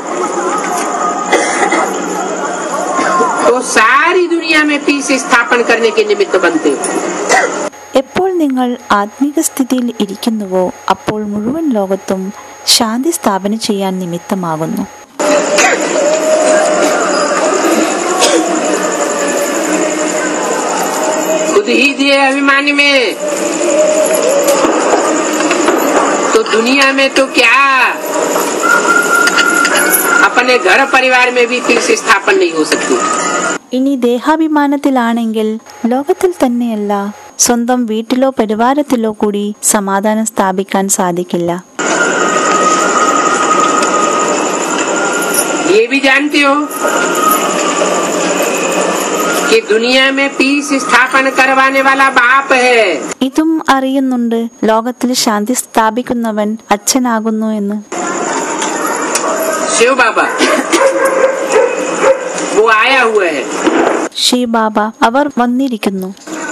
B: तो सारी दुनिया में पीस स्थापन करने के निमित्त बनते हो
A: എപ്പോൾ നിങ്ങൾ ആത്മീക സ്ഥിതിയിൽ ഇരിക്കുന്നുവോ അപ്പോൾ മുഴുവൻ ലോകത്തും ശാന്തി സ്ഥാപനം ചെയ്യാൻ നിമിത്തമാകുന്നു
B: खुद ही दिए अभिमानी में तो दुनिया में तो क्या अपने घर परिवार में भी पीस स्थापन नहीं हो सकती
A: ഇനി ദേഹാഭിമാനത്തിലാണെങ്കിൽ ലോകത്തിൽ തന്നെയല്ല സ്വന്തം വീട്ടിലോ പരിവാരത്തിലോ കൂടി സമാധാനം സ്ഥാപിക്കാൻ സാധിക്കില്ല
B: ये भी जानते हो कि दुनिया में पीस स्थापन करवाने वाला बाप है
A: ഇതും അറിയുന്നുണ്ട് ലോകത്തിൽ ശാന്തി സ്ഥാപിക്കുന്നവൻ അച്ഛനാകുന്നു എന്ന്
B: शिव बाबा वो आया हुआ है
A: ശ്രീ ബാബ അവർ വന്നിരിക്കുന്നു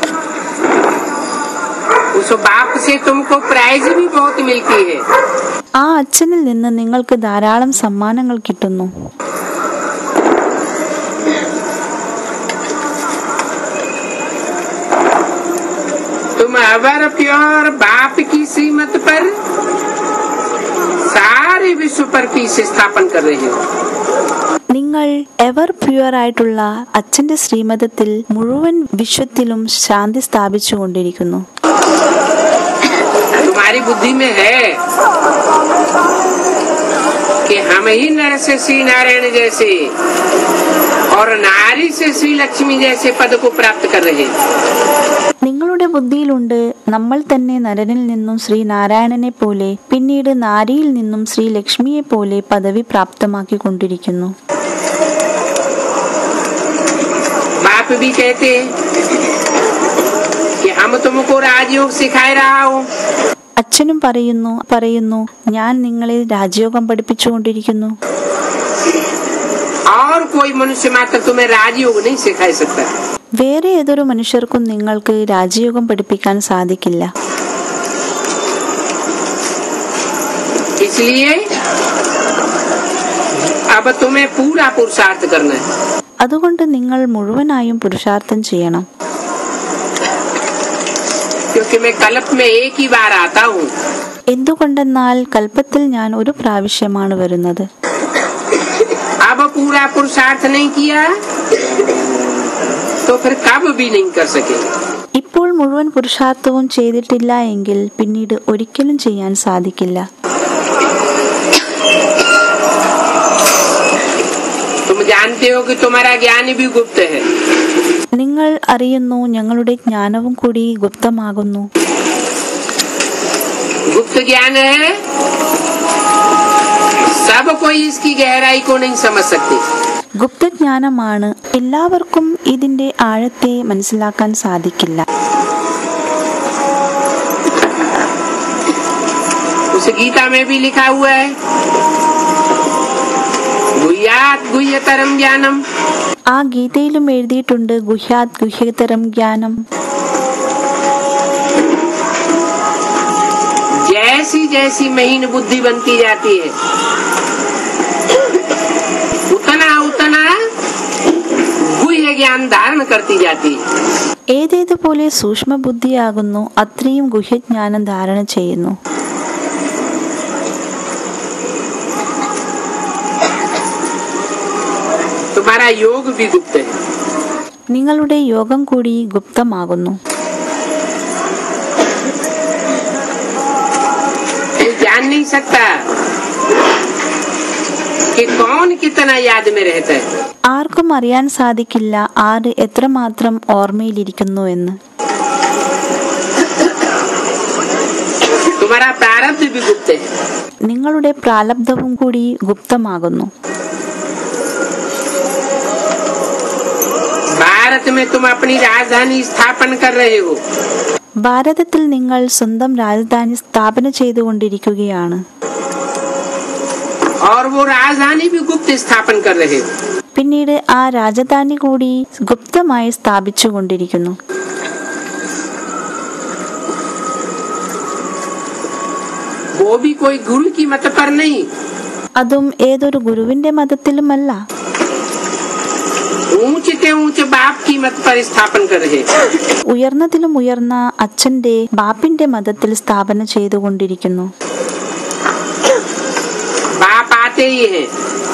B: उस बाप से तुमको प्राइज भी बहुत मिलती है
A: ആ അച്ഛനിൽ നിന്ന് നിങ്ങൾക്ക് ധാരാളം സമ്മാനങ്ങൾ കിട്ടുന്നു
B: तुम अवर प्योर बाप की श्रीमत पर सारे विश्व पर पीस स्थापन कर रहे हो
A: നിങ്ങൾ എവർ പ്യുവർ ആയിട്ടുള്ള അച്ഛന്റെ ശ്രീമതത്തിൽ മുഴുവൻ വിശ്വത്തിലും ശാന്തി സ്ഥാപിച്ചുകൊണ്ടിരിക്കുന്നു
B: तुम्हारी बुद्धि में है कि हम ही नर से श्री नारायण जैसे और नारी से श्री लक्ष्मी जैसे पद को प्राप्त कर रहे हैं
A: നിങ്ങളുടെ ബുദ്ധിയിലുണ്ട് നമ്മൾ തന്നെ നരനിൽ നിന്നും ശ്രീ നാരായണനെ പോലെ പിന്നീട് നാരിയിൽ നിന്നും ശ്രീ ലക്ഷ്മിയെ പോലെ പദവി പ്രാപ്തമാക്കിക്കൊണ്ടിരിക്കുന്നു
B: बाप भी कहते हैं कि हम तुमको राजयोग सिखाए रहा हूँ
A: അച്ഛനും പറയുന്നു പറയുന്നു ഞാൻ നിങ്ങളെ രാജയോഗം പഠിപ്പിച്ചുകൊണ്ടിരിക്കുന്നു
B: और कोई मनुष्य मात्र तुम्हें राजयोग नहीं सिखा सकता
A: വേറെ ഏതൊരു മനുഷ്യർക്കും നിങ്ങൾക്ക് രാജയോഗം പഠിപ്പിക്കാൻ സാധിക്കില്ല
B: इसलिए अब तुम्हें पूरा पुरुषार्थ करना है
A: അതുകൊണ്ട് നിങ്ങൾ മുഴുവനായും പുരുഷാർത്ഥം ചെയ്യണം
B: क्योंकि मैं कल्प में एक ही बार आता हूँ
A: എന്തുകൊണ്ടെന്നാൽ കൽപ്പത്തിൽ ഞാൻ ഒരു പ്രാവശ്യമാണ് വരുന്നത്
B: अब पूरा पुरुषार्थ नहीं किया तो फिर कब भी नहीं कर सके
A: ഇപ്പോൾ മുഴുവൻ പുരുഷാർത്ഥവും ചെയ്തിട്ടില്ല എങ്കിൽ പിന്നീട് ഒരിക്കലും ചെയ്യാൻ സാധിക്കില്ല
B: तुम जानते हो कि तुम्हारा ज्ञान भी गुप्त है
A: നിങ്ങൾ അറിയുന്നു ഞങ്ങളുടെ ജ്ഞാനവും കൂടി ഗുപ്തമാകുന്നു
B: गुप्त ज्ञान है सब कोई इसकी गहराई को नहीं समझ सकते
A: ഗുപ്തജ്ഞാനമാണ് എല്ലാവർക്കും ഇതിന്റെ ആഴത്തെ മനസ്സിലാക്കാൻ സാധിക്കില്ല
B: उस गीता में भी लिखा हुआ है गुह्यात गुह्यतरम ज्ञानम
A: ആ ഗീതയിലും എഴുതിയിട്ടുണ്ട് ഗുഹ്യാത് ഗുഹ്യതരം ജ്ഞാനം
B: जैसी जैसी महीन बुद्धि बनती जाती है उतना उतना गुह्य ज्ञान धारण करती जाती है
A: ഏതേതുപോലെ സൂക്ഷ്മബുദ്ധിയാകുന്നു അത്രയും ഗുഹ്യജ്ഞാനം ധാരണ ചെയ്യുന്നു
B: तुम्हारा योग भी गुप्त है
A: നിങ്ങളുടെ യോഗം കൂടി ഗുപ്തമാകുന്നു
B: कोई जान नहीं सकता कि कौन कितना याद में रहता है
A: ആർക്കും അറിയാൻ സാധിക്കില്ല ആര് എത്രമാത്രം ഓർമ്മയിലിരിക്കുന്നു എന്ന്
B: तुम्हारा प्रारब्ध भी गुप्त है
A: നിങ്ങളുടെ പ്രാലബ്ധവും കൂടി ഗുപ്തമാകുന്നു
B: भारत में तुम अपनी राजधानी स्थापन कर रहे हो
A: ഭാരതത്തിൽ നിങ്ങൾ സ്വന്തം രാജധാനി സ്ഥാപന ചെയ്തുകൊണ്ടിരിക്കുകയാണ്
B: और वो राजधानी भी गुप्त स्थापन कर रहे हो
A: പിന്നീട് ആ രാജധാനി കൂടി ഗുപ്തമായി സ്ഥാപിച്ചുകൊണ്ടിരിക്കുന്നു
B: वो भी कोई गुरु की मत पर नहीं
A: അതും ഏതൊരു ഗുരുവിന്റെ മതത്തിലുമല്ല
B: ऊंचते ऊंच बाप की मत पर स्थापन कर रहे हो
A: ഉയർന്നതിലും ഉയർന്ന അച്ഛന്റെ ബാപ്പിന്റെ മതത്തിൽ സ്ഥാപന ചെയ്തുകൊണ്ടിരിക്കുന്നു
B: बाप आते ही हैं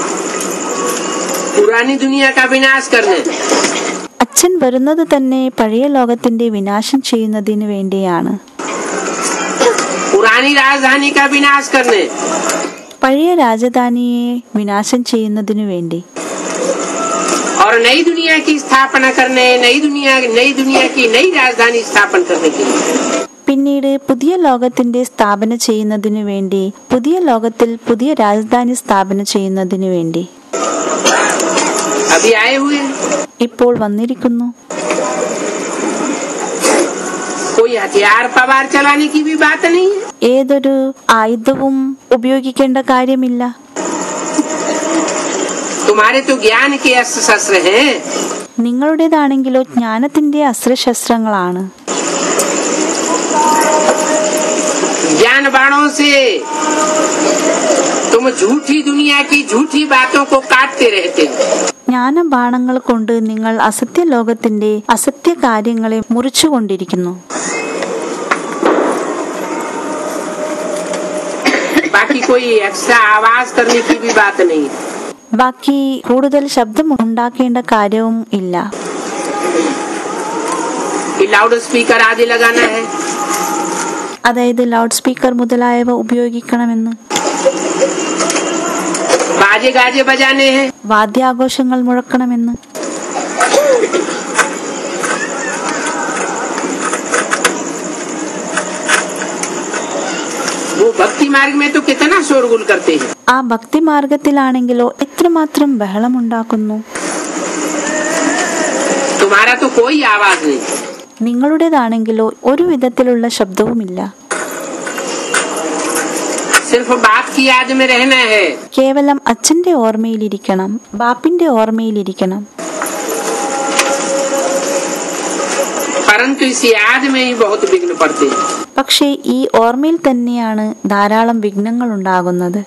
B: पुरानी दुनिया का विनाश करने
A: അച്ഛൻ വരുന്നത് തന്നെ പഴയ ലോകത്തിന്റെ വിനാശം ചെയ്യുന്നതിന് വേണ്ടിയാണ്
B: पुरानी राजधानी का विनाश करने
A: പഴയ രാജധാനിയെ വിനാശം ചെയ്യുന്നതിനു വേണ്ടി
B: और नई दुनिया की स्थापना करने नई दुनिया नई दुनिया की नई राजधानी स्थापन करने के लिए
A: പിന്നീട് പുതിയ ലോകത്തിന്റെ സ്ഥാപന ചെയ്യുന്നതിനു വേണ്ടി പുതിയ ലോകത്തിൽ പുതിയ രാജധാനി സ്ഥാപന ചെയ്യുന്നതിനു വേണ്ടി
B: अभी आए हुए हैं।
A: ഇപ്പോൾ വന്നിരിക്കുന്നു
B: कोई हथियार पवार चलाने की भी बात नहीं है
A: ഏതൊരു ആയുധവും ഉപയോഗിക്കേണ്ട കാര്യമില്ല
B: तुम्हारे तो ज्ञान के अस्त्र शस्त्र हैं
A: നിങ്ങളുടേതാണെങ്കിലോ ജ്ഞാനത്തിന്റെ അസ്ത്രശസ്ത്രങ്ങളാണ്
B: ज्ञान बाणों से तुम झूठी दुनिया की झूठी बातों को काटते रहते हो
A: ജ്ഞാനബാണങ്ങൾ കൊണ്ട് നിങ്ങൾ അസത്യ ലോകത്തിന്റെ അസത്യ കാര്യങ്ങളെ മുറിച്ചുകൊണ്ടിരിക്കുന്നു
B: बाकी कोई एक्स्ट्रा आवाज करने की भी बात नहीं है
A: ബാക്കി കൂടുതൽ ശബ്ദം ഉണ്ടാക്കേണ്ട കാര്യവും ഇല്ല
B: कि लाउड स्पीकर आदि लगाना है
A: അതായത് ലൗഡ് സ്പീക്കർ മുതലായവ ഉപയോഗിക്കണമെന്ന്
B: बाजे गाजे बजाने हैं
A: വാദ്യാഘോഷങ്ങൾ മുഴക്കണമെന്ന്
B: वो भक्ति मार्ग में तो कितना शोरगुल करते हैं
A: ആ ഭക്തിമാർഗത്തിലാണെങ്കിലോ എത്രമാത്രം ബഹളമുണ്ടാക്കുന്നു
B: तुम्हारा तो कोई आवाज नहीं
A: നിങ്ങളുടേതാണെങ്കിലോ ഒരു വിധത്തിലുള്ള ശബ്ദവുമില്ല
B: सिर्फ बाप की याद में रहना है
A: കേവലം അച്ഛന്റെ ഓർമ്മയിലിരിക്കണം ബാപ്പിന്റെ ഓർമ്മയിലിരിക്കണം
B: परंतु इस याद में ही बहुत विघ्न पड़ते हैं
A: പക്ഷേ ഈ ഓർമ്മയിൽ തന്നെയാണ് ധാരാളം വിഘ്നങ്ങൾ ഉണ്ടാകുന്നത്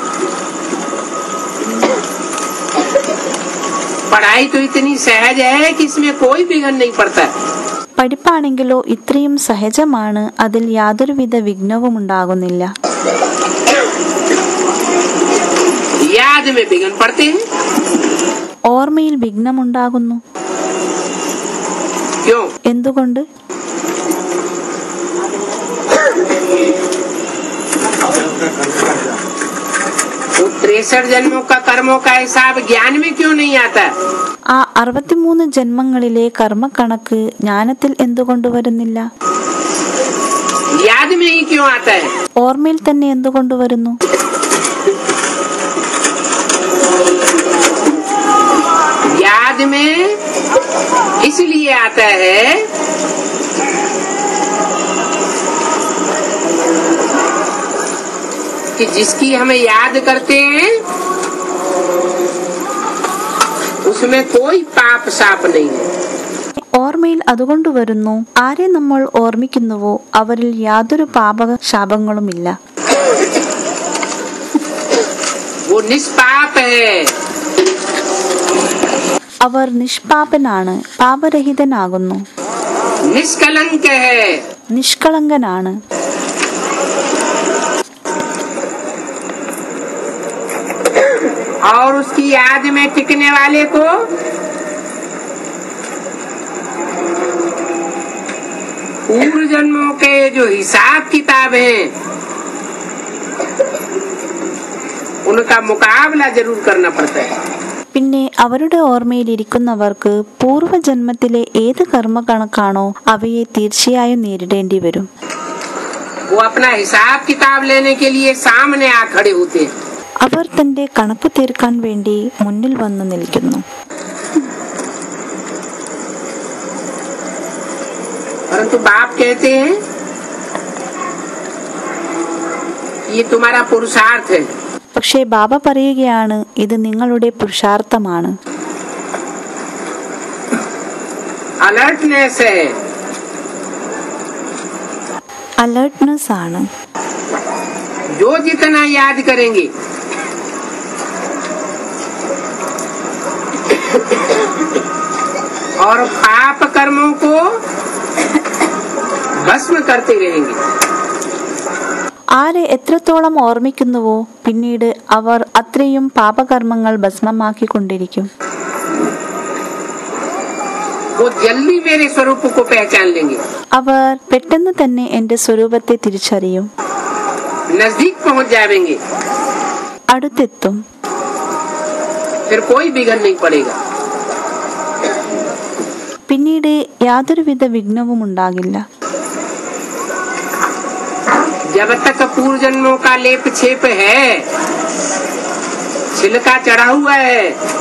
B: पढ़ाई तो इतनी सहज है कि इसमें कोई विघ्न नहीं पड़ता
A: പഠിപ്പാണെങ്കിലോ ഇത്രയും സഹജമാണ് അതിൽ യാതൊരുവിധ വിഘ്നവും ഉണ്ടാകുന്നില്ല
B: याद में विघ्न पड़ते हैं
A: ഓർമ്മയിൽ വിഘ്നമുണ്ടാകുന്നു
B: क्यों
A: എന്തുകൊണ്ട്
B: वो तिरसठ जन्मों का कर्मों का हिसाब ज्ञान में क्यों नहीं आता
A: ആ അറുപത്തിമൂന്ന് ജന്മങ്ങളിലെ കർമ്മക്കണക്ക് ജ്ഞാനത്തിൽ എന്തുകൊണ്ട് വരുന്നില്ല
B: याद में ही क्यों आता है
A: ഓർമ്മയിൽ തന്നെ എന്തുകൊണ്ട് വരുന്നു
B: याद में इसलिए आता है कि जिसकी हमें याद करते हैं उसमें कोई पाप साप नहीं है
A: ഓർമ്മയിൽ അതുകൊണ്ട് വരുന്നു ആരെ നമ്മൾ ഓർമ്മിക്കുന്നുവോ അവരിൽ യാതൊരു പാപക ശാപങ്ങളുമില്ല
B: वो निष्पाप है
A: അവർ നിഷ്പാപനാണ് പാപരഹിതനാകുന്നു
B: निष्कलंक है
A: നിഷ്കളങ്കനാണ്
B: और उसकी याद में टिकने वाले को पूर्व जन्मों के जो हिसाब किताब हैं उनका मुकाबला जरूर करना पड़ता है
A: പിന്നെ അവരുടെ ഓർമ്മയിലിരിക്കുന്നവർക്ക് പൂർവ്വജന്മത്തിലെ ഏത് കർമ്മകണക്കാണോ അവയെ തീർച്ചയായും നേരിടേണ്ടി വരും
B: वो अपना हिसाब किताब लेने के लिए सामने आ खड़े होते हैं
A: അവർ തന്റെ കണക്ക് തീർക്കാൻ വേണ്ടി മുന്നിൽ വന്നു നിൽക്കുന്നു
B: परंतु बाप कहते हैं ये तुम्हारा पुरुषार्थ है
A: പക്ഷേ ബാബ പറയുകയാണ് ഇത് നിങ്ങളുടെ പുരുഷാർത്ഥമാണ്
B: अलर्टनेस है
A: അലേർട്ട്നെസ് ആണ്
B: जो जितना याद करेंगे और पाप कर्मों को भस्म करते रहेंगे
A: ആരെ എത്രത്തോളം ഓർമ്മിക്കുന്നുവോ പിന്നീട് അവർ അത്രയും പാപകർമ്മങ്ങൾ ഭസ്മമാക്കിക്കൊണ്ടിരിക്കും
B: वो जल्दी मेरे स्वरूप को पहचान लेंगे
A: അവർ പെട്ടെന്ന് തന്നെ എന്റെ സ്വരൂപത്തെ തിരിച്ചറിയും
B: नजदीक पहुंच जाएंगे
A: അടുത്തെത്തും
B: फिर कोई बिगड़ नहीं पड़ेगा
A: പിന്നീട് യാതൊരുവിധ വിഘ്നവും ഉണ്ടാകില്ല
B: जब तक पूर्व जन्मों का लेप छेप है छिलका चढ़ा हुआ है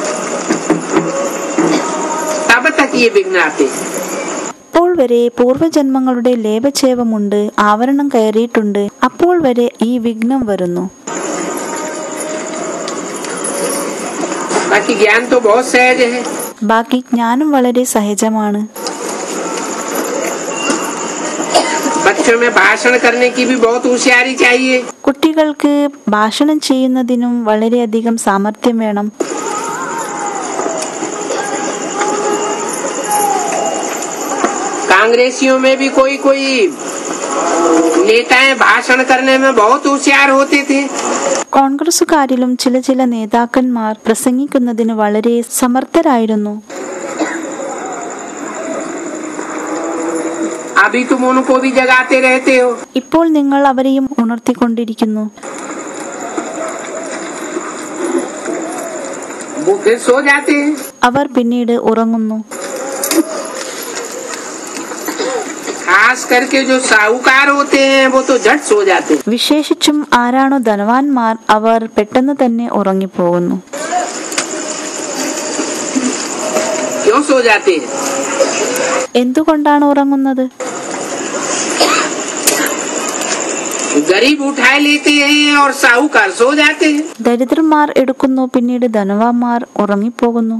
B: तब तक ये विघ्न आते हैं
A: അപ്പോൾ വരെ പൂർവജന്മങ്ങളുടെ ലേപഛേവമുണ്ട് ആവരണം കയറിയിട്ടുണ്ട് അപ്പോൾ വരെ ഈ വിഘ്നം വരുന്നു
B: बाकी ज्ञान तो बहुत सहज है
A: ബാക്കി ജ്ഞാനം വളരെ സഹജമാണ്
B: बच्चों में भाषण करने की भी बहुत होशियारी चाहिए
A: കുട്ടികൾക്ക് ഭാഷണം ചെയ്യുന്നതിനും വളരെയധികം സാമർഥ്യം വേണം
B: कांग्रेसियों में भी कोई कोई नेताएं भाषण करने में बहुत होशियार होते थे
A: കോൺഗ്രസുകാരിലും ചില ചില നേതാക്കന്മാർ പ്രസംഗിക്കുന്നതിന് വളരെ സമർത്ഥരായിരുന്നു
B: अभी तुम उनको भी जगाते रहते हो
A: ഇപ്പോൾ നിങ്ങൾ അവരെയും ഉണർത്തിക്കൊണ്ടിരിക്കുന്നു
B: वो फिर सो जाते हैं
A: അവർ പിന്നീട് ഉറങ്ങുന്നു
B: खास करके जो साहूकार होते हैं वो तो झट सो जाते हैं
A: വിശേഷിച്ചും ആരാണോ ധനവാന്മാർ അവർ പെട്ടെന്ന് തന്നെ ഉറങ്ങിപ്പോകുന്നു
B: क्यों सो जाते हैं
A: എന്തുകൊണ്ടാണ് ഉറങ്ങുന്നത്
B: गरीब उठाए लेते हैं और साहूकार सो जाते हैं
A: ദരിദ്രന്മാർ എടുക്കുന്നു പിന്നീട് ധനവാന്മാർ ഉറങ്ങിപ്പോകുന്നു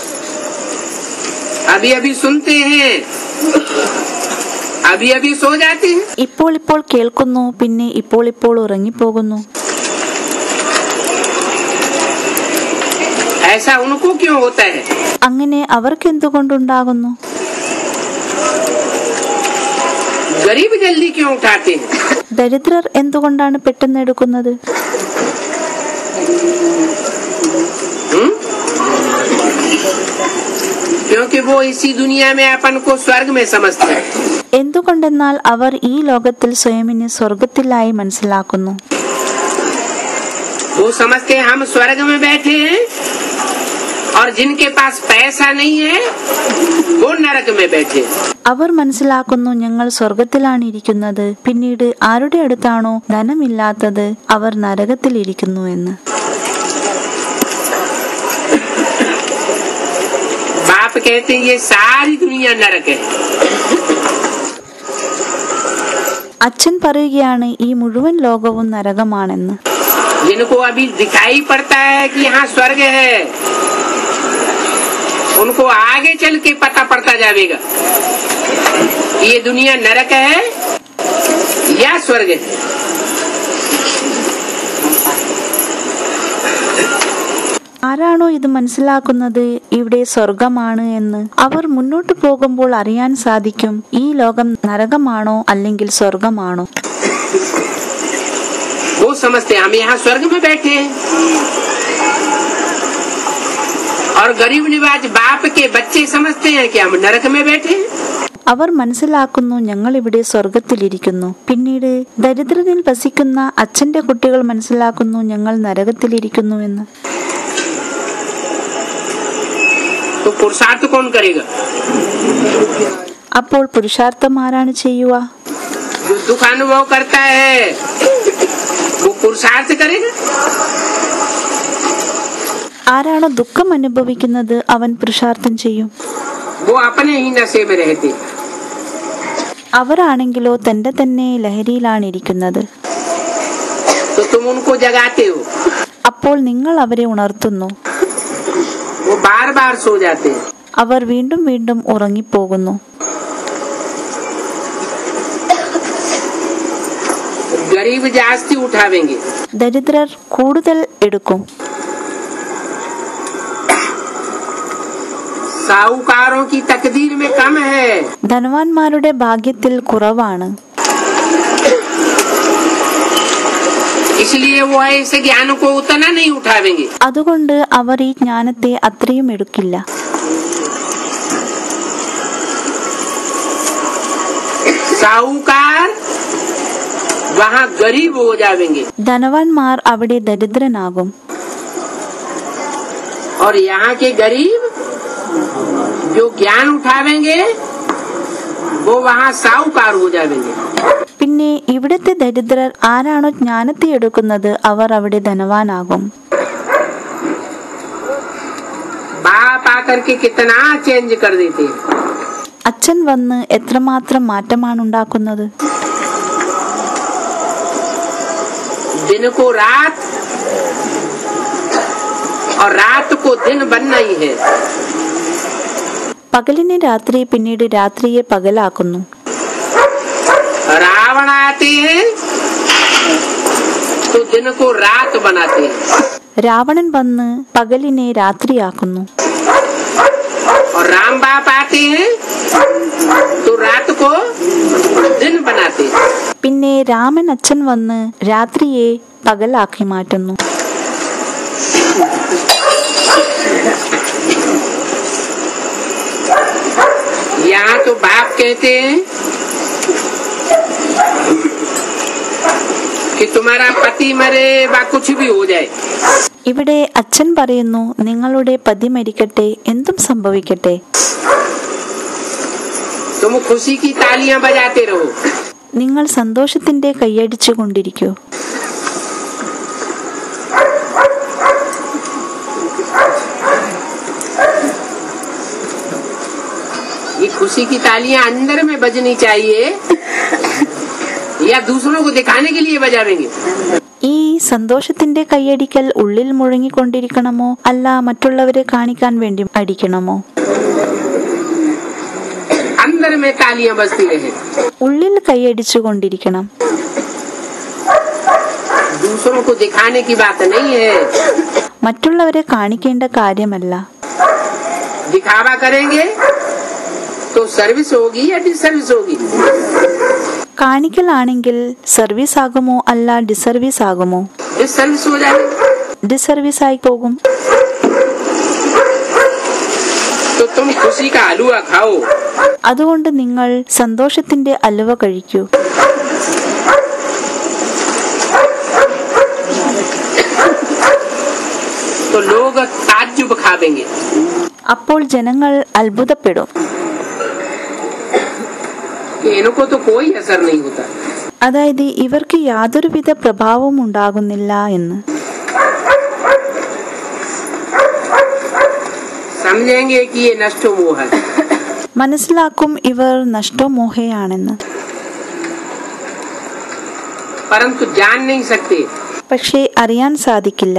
B: अभी अभी सुनते हैं अभी अभी सो जाते हैं
A: ഇപ്പോൾ ഇപ്പോൾ കേൾക്കുന്നു പിന്നെ ഇപ്പോൾ ഇപ്പോൾ ഉറങ്ങിപ്പോകുന്നു
B: ऐसा उनको क्यों होता है
A: അങ്ങനെ അവർക്ക് എന്തുകൊണ്ടുണ്ടാകുന്നു
B: गरीब जल्दी क्यों उठाते हैं
A: ദരിദ്രർ എന്തുകൊണ്ടാണ് പെട്ടെന്ന് എടുക്കുന്നത്
B: हुँ? क्योंकि वो इसी दुनिया में अपन को स्वर्ग में समझते हैं
A: എന്തുകൊണ്ടെന്നാൽ അവർ ഈ ലോകത്തിൽ സ്വയമിനെ സ്വർഗത്തിലായി മനസ്സിലാക്കുന്നു
B: वो समझते हैं हम स्वर्ग में बैठे हैं और जिनके पास पैसा नहीं है वो नरक में बैठे हैं
A: അവർ മനസ്സിലാക്കുന്നു ഞങ്ങൾ സ്വർഗത്തിലാണ് ഇരിക്കുന്നത് പിന്നീട് ആരുടെ അടുത്താണോ ധനമില്ലാത്തത് അവർ നരകത്തിലിരിക്കുന്നു എന്ന്
B: बाप कहते हैं ये सारी दुनिया नरक है
A: അച്ഛൻ പറയുകയാണ് ഈ മുഴുവൻ ലോകവും നരകമാണെന്ന്
B: जिनको अभी दिखाई पड़ता है कि यहाँ स्वर्ग है उनको आगे चल के पता पड़ता जाएगा कि ये दुनिया नरक है या स्वर्ग है
A: ആരാണോ ഇത് മനസ്സിലാക്കുന്നത് ഇവിടെ സ്വർഗമാണ് എന്ന് അവർ മുന്നോട്ട് പോകുമ്പോൾ അറിയാൻ സാധിക്കും ഈ ലോകം നരകമാണോ അല്ലെങ്കിൽ സ്വർഗമാണോ
B: वो समझते हैं हम यहाँ स्वर्ग में बैठे हैं और गरीब निवाज बाप के बच्चे समझते हैं कि हम नरक में बैठे हैं
A: അവർ മനസ്സിലാക്കുന്നു ഞങ്ങൾ ഇവിടെ സ്വർഗത്തിലിരിക്കുന്നു പിന്നീട് ദരിദ്രനിൽ വസിക്കുന്ന അച്ഛന്റെ കുട്ടികൾ മനസ്സിലാക്കുന്നു ഞങ്ങൾ നരകത്തിലിരിക്കുന്നു എന്ന്
B: तो पुरुषार्थ कौन करेगा
A: അപ്പോൾ പുരുഷാർത്ഥം ആരാണ് ചെയ്യുക
B: जो दुख अनुभव करता है वो पुरुषार्थ करेगा
A: ആരാണോ ദുഃഖം അനുഭവിക്കുന്നത് അവൻ പുരുഷാർത്ഥം ചെയ്യും
B: वो अपने ही नशे में रहते हैं।
A: അവരാണെങ്കിലോ തന്റെ തന്നെ ലഹരിയിലാണ് ഇരിക്കുന്നത്
B: तो तुम उनको जगाते हो
A: അപ്പോൾ നിങ്ങൾ അവരെ ഉണർത്തുന്നു
B: वो बार बार सो जाते हैं
A: അവർ വീണ്ടും വീണ്ടും ഉറങ്ങിപ്പോകുന്നു
B: गरीब जास्ती उठावेंगे
A: ദരിദ്രർ കൂടുതൽ എടുക്കും
B: साहूकारों की तकदीर में कम है
A: ധനവാന്മാരുടെ ഭാഗ്യത്തിൽ കുറവാണ്
B: इसलिए वो ऐसे ज्ञान को उतना नहीं उठावेंगे
A: അതുകൊണ്ട് അവർ ഈ ജ്ഞാനത്തെ അത്രയും എടുക്കില്ല
B: साहूकार वहाँ गरीब हो जाएंगे
A: ധനവാന്മാർ അവിടെ ദരിദ്രനാകും
B: और यहाँ के गरीब जो ज्ञान उठावेंगे वो वहाँ साहूकार हो जाएंगे
A: പിന്നെ ഇവിടുത്തെ ദരിദ്രർ ആരാണോ ജ്ഞാനത്തെ എടുക്കുന്നത് അവർ അവിടെ ധനവാനാകും
B: बाप आकर के कितना चेंज कर देते हैं
A: അച്ഛൻ വന്ന് എത്രമാത്രം മാറ്റമാണ് ഉണ്ടാക്കുന്നത്
B: दिन को रात और रात को दिन बनना ही है
A: പകലിനെ രാത്രി പിന്നീട് രാത്രിയെ പകലാക്കുന്നു
B: रावण आते हैं तो दिन को रात बनाते हैं
A: രാവണൻ വന്ന് പകലിനെ രാത്രിയാക്കുന്നു
B: और राम बाप आते हैं तो रात को दिन बनाते हैं
A: പിന്നെ രാമൻ അച്ഛൻ വന്ന് രാത്രിയെ പകലാക്കി മാറ്റുന്നു
B: यहाँ तो बाप कहते हैं कि तुम्हारा पति मरे व कुछ भी हो जाए
A: ഇവിടെ അച്ഛൻ പറയുന്നു നിങ്ങളുടെ പതി മരിക്കട്ടെ എന്തും സംഭവിക്കട്ടെ
B: तुम खुशी की तालियां बजाते रहो
A: നിങ്ങൾ സന്തോഷത്തിന്റെ കൈയടിച്ചു കൊണ്ടിരിക്കൂ
B: ये खुशी की तालियां अंदर में बजनी चाहिए या दूसरों को दिखाने के लिए बजावेंगे
A: ഈ സന്തോഷത്തിന്റെ കൈയടിക്കൽ ഉള്ളിൽ മുഴങ്ങിക്കൊണ്ടിരിക്കണമോ അല്ല മറ്റുള്ളവരെ കാണിക്കാൻ വേണ്ടി അടിക്കണമോ
B: अंदर में तालियां बजती रहे
A: ഉള്ളിൽ കൈയടിച്ചു കൊണ്ടിരിക്കണം
B: दूसरों को दिखाने की बात नहीं है
A: മറ്റുള്ളവരെ കാണിക്കേണ്ട കാര്യമല്ല
B: दिखावा करेंगे तो सर्विस होगी या डिसर्विस होगी
A: കാണിക്കലാണെങ്കിൽ സർവീസ് ആകുമോ അല്ല ഡിസർവീസ് ആകുമോ
B: डिसर्विस हो जाएगी
A: ഡിസർവീസ് ആയി പോകും
B: तो तुम खुशी का हलवा खाओ
A: അതുകൊണ്ട് നിങ്ങൾ സന്തോഷത്തിന്റെ അലുവ കഴിക്കൂ
B: तो लोग ताज्जुब खावेंगे
A: അപ്പോൾ ജനങ്ങൾ അത്ഭുതപ്പെടും
B: कि इनको तो कोई असर नहीं होता
A: അതായത് ഇവർക്ക് യാതൊരുവിധ പ്രഭാവവും ഉണ്ടാകുന്നില്ല എന്ന്
B: समझेंगे कि ये नष्ट मोह है
A: മനസ്സിലാക്കും ഇവർ നഷ്ടമോഹയാണെന്ന്
B: परंतु जान नहीं सकते
A: പക്ഷേ അറിയാൻ സാധിക്കില്ല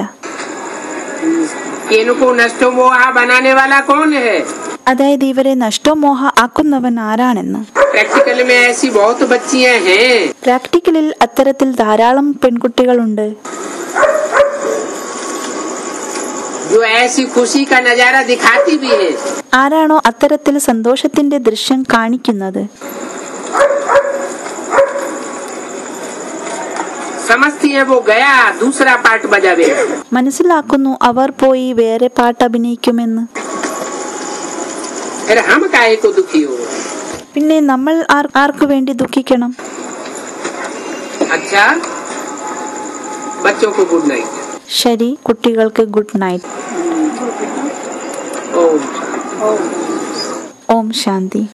B: कि इनको नष्ट मोहा बनाने वाला कौन है
A: അതായത് ഇവരെ നഷ്ടമോഹ ആക്കുന്നവൻ ആരാണെന്ന്
B: प्रैक्टिकल में ऐसी बहुत बच्चियां हैं
A: പ്രാക്ടിക്കലിൽ അത്തരത്തിൽ ധാരാളം പെൺകുട്ടികളുണ്ട്
B: जो ऐसी खुशी का नजारा दिखाती भी है
A: ആരാണോ അത്തരത്തിൽ സന്തോഷത്തിന്റെ ദൃശ്യം കാണിക്കുന്നത്
B: समझती है वो गया दूसरा पार्ट बजावे
A: മനസ്സിലാക്കുന്നു അവർ പോയി വേറെ പാട്ട് അഭിനയിക്കുമെന്ന്
B: फिर हम काहे को दुखी हो
A: പിന്നെ നമ്മൾ ആർ ആർക്കു വേണ്ടി ദുഃഖിക്കണം
B: अच्छा बच्चों को गुड नाइट
A: ശരി കുട്ടികൾക്ക് ഗുഡ് നൈറ്റ്
B: ओम
A: ഓം ശാന്തി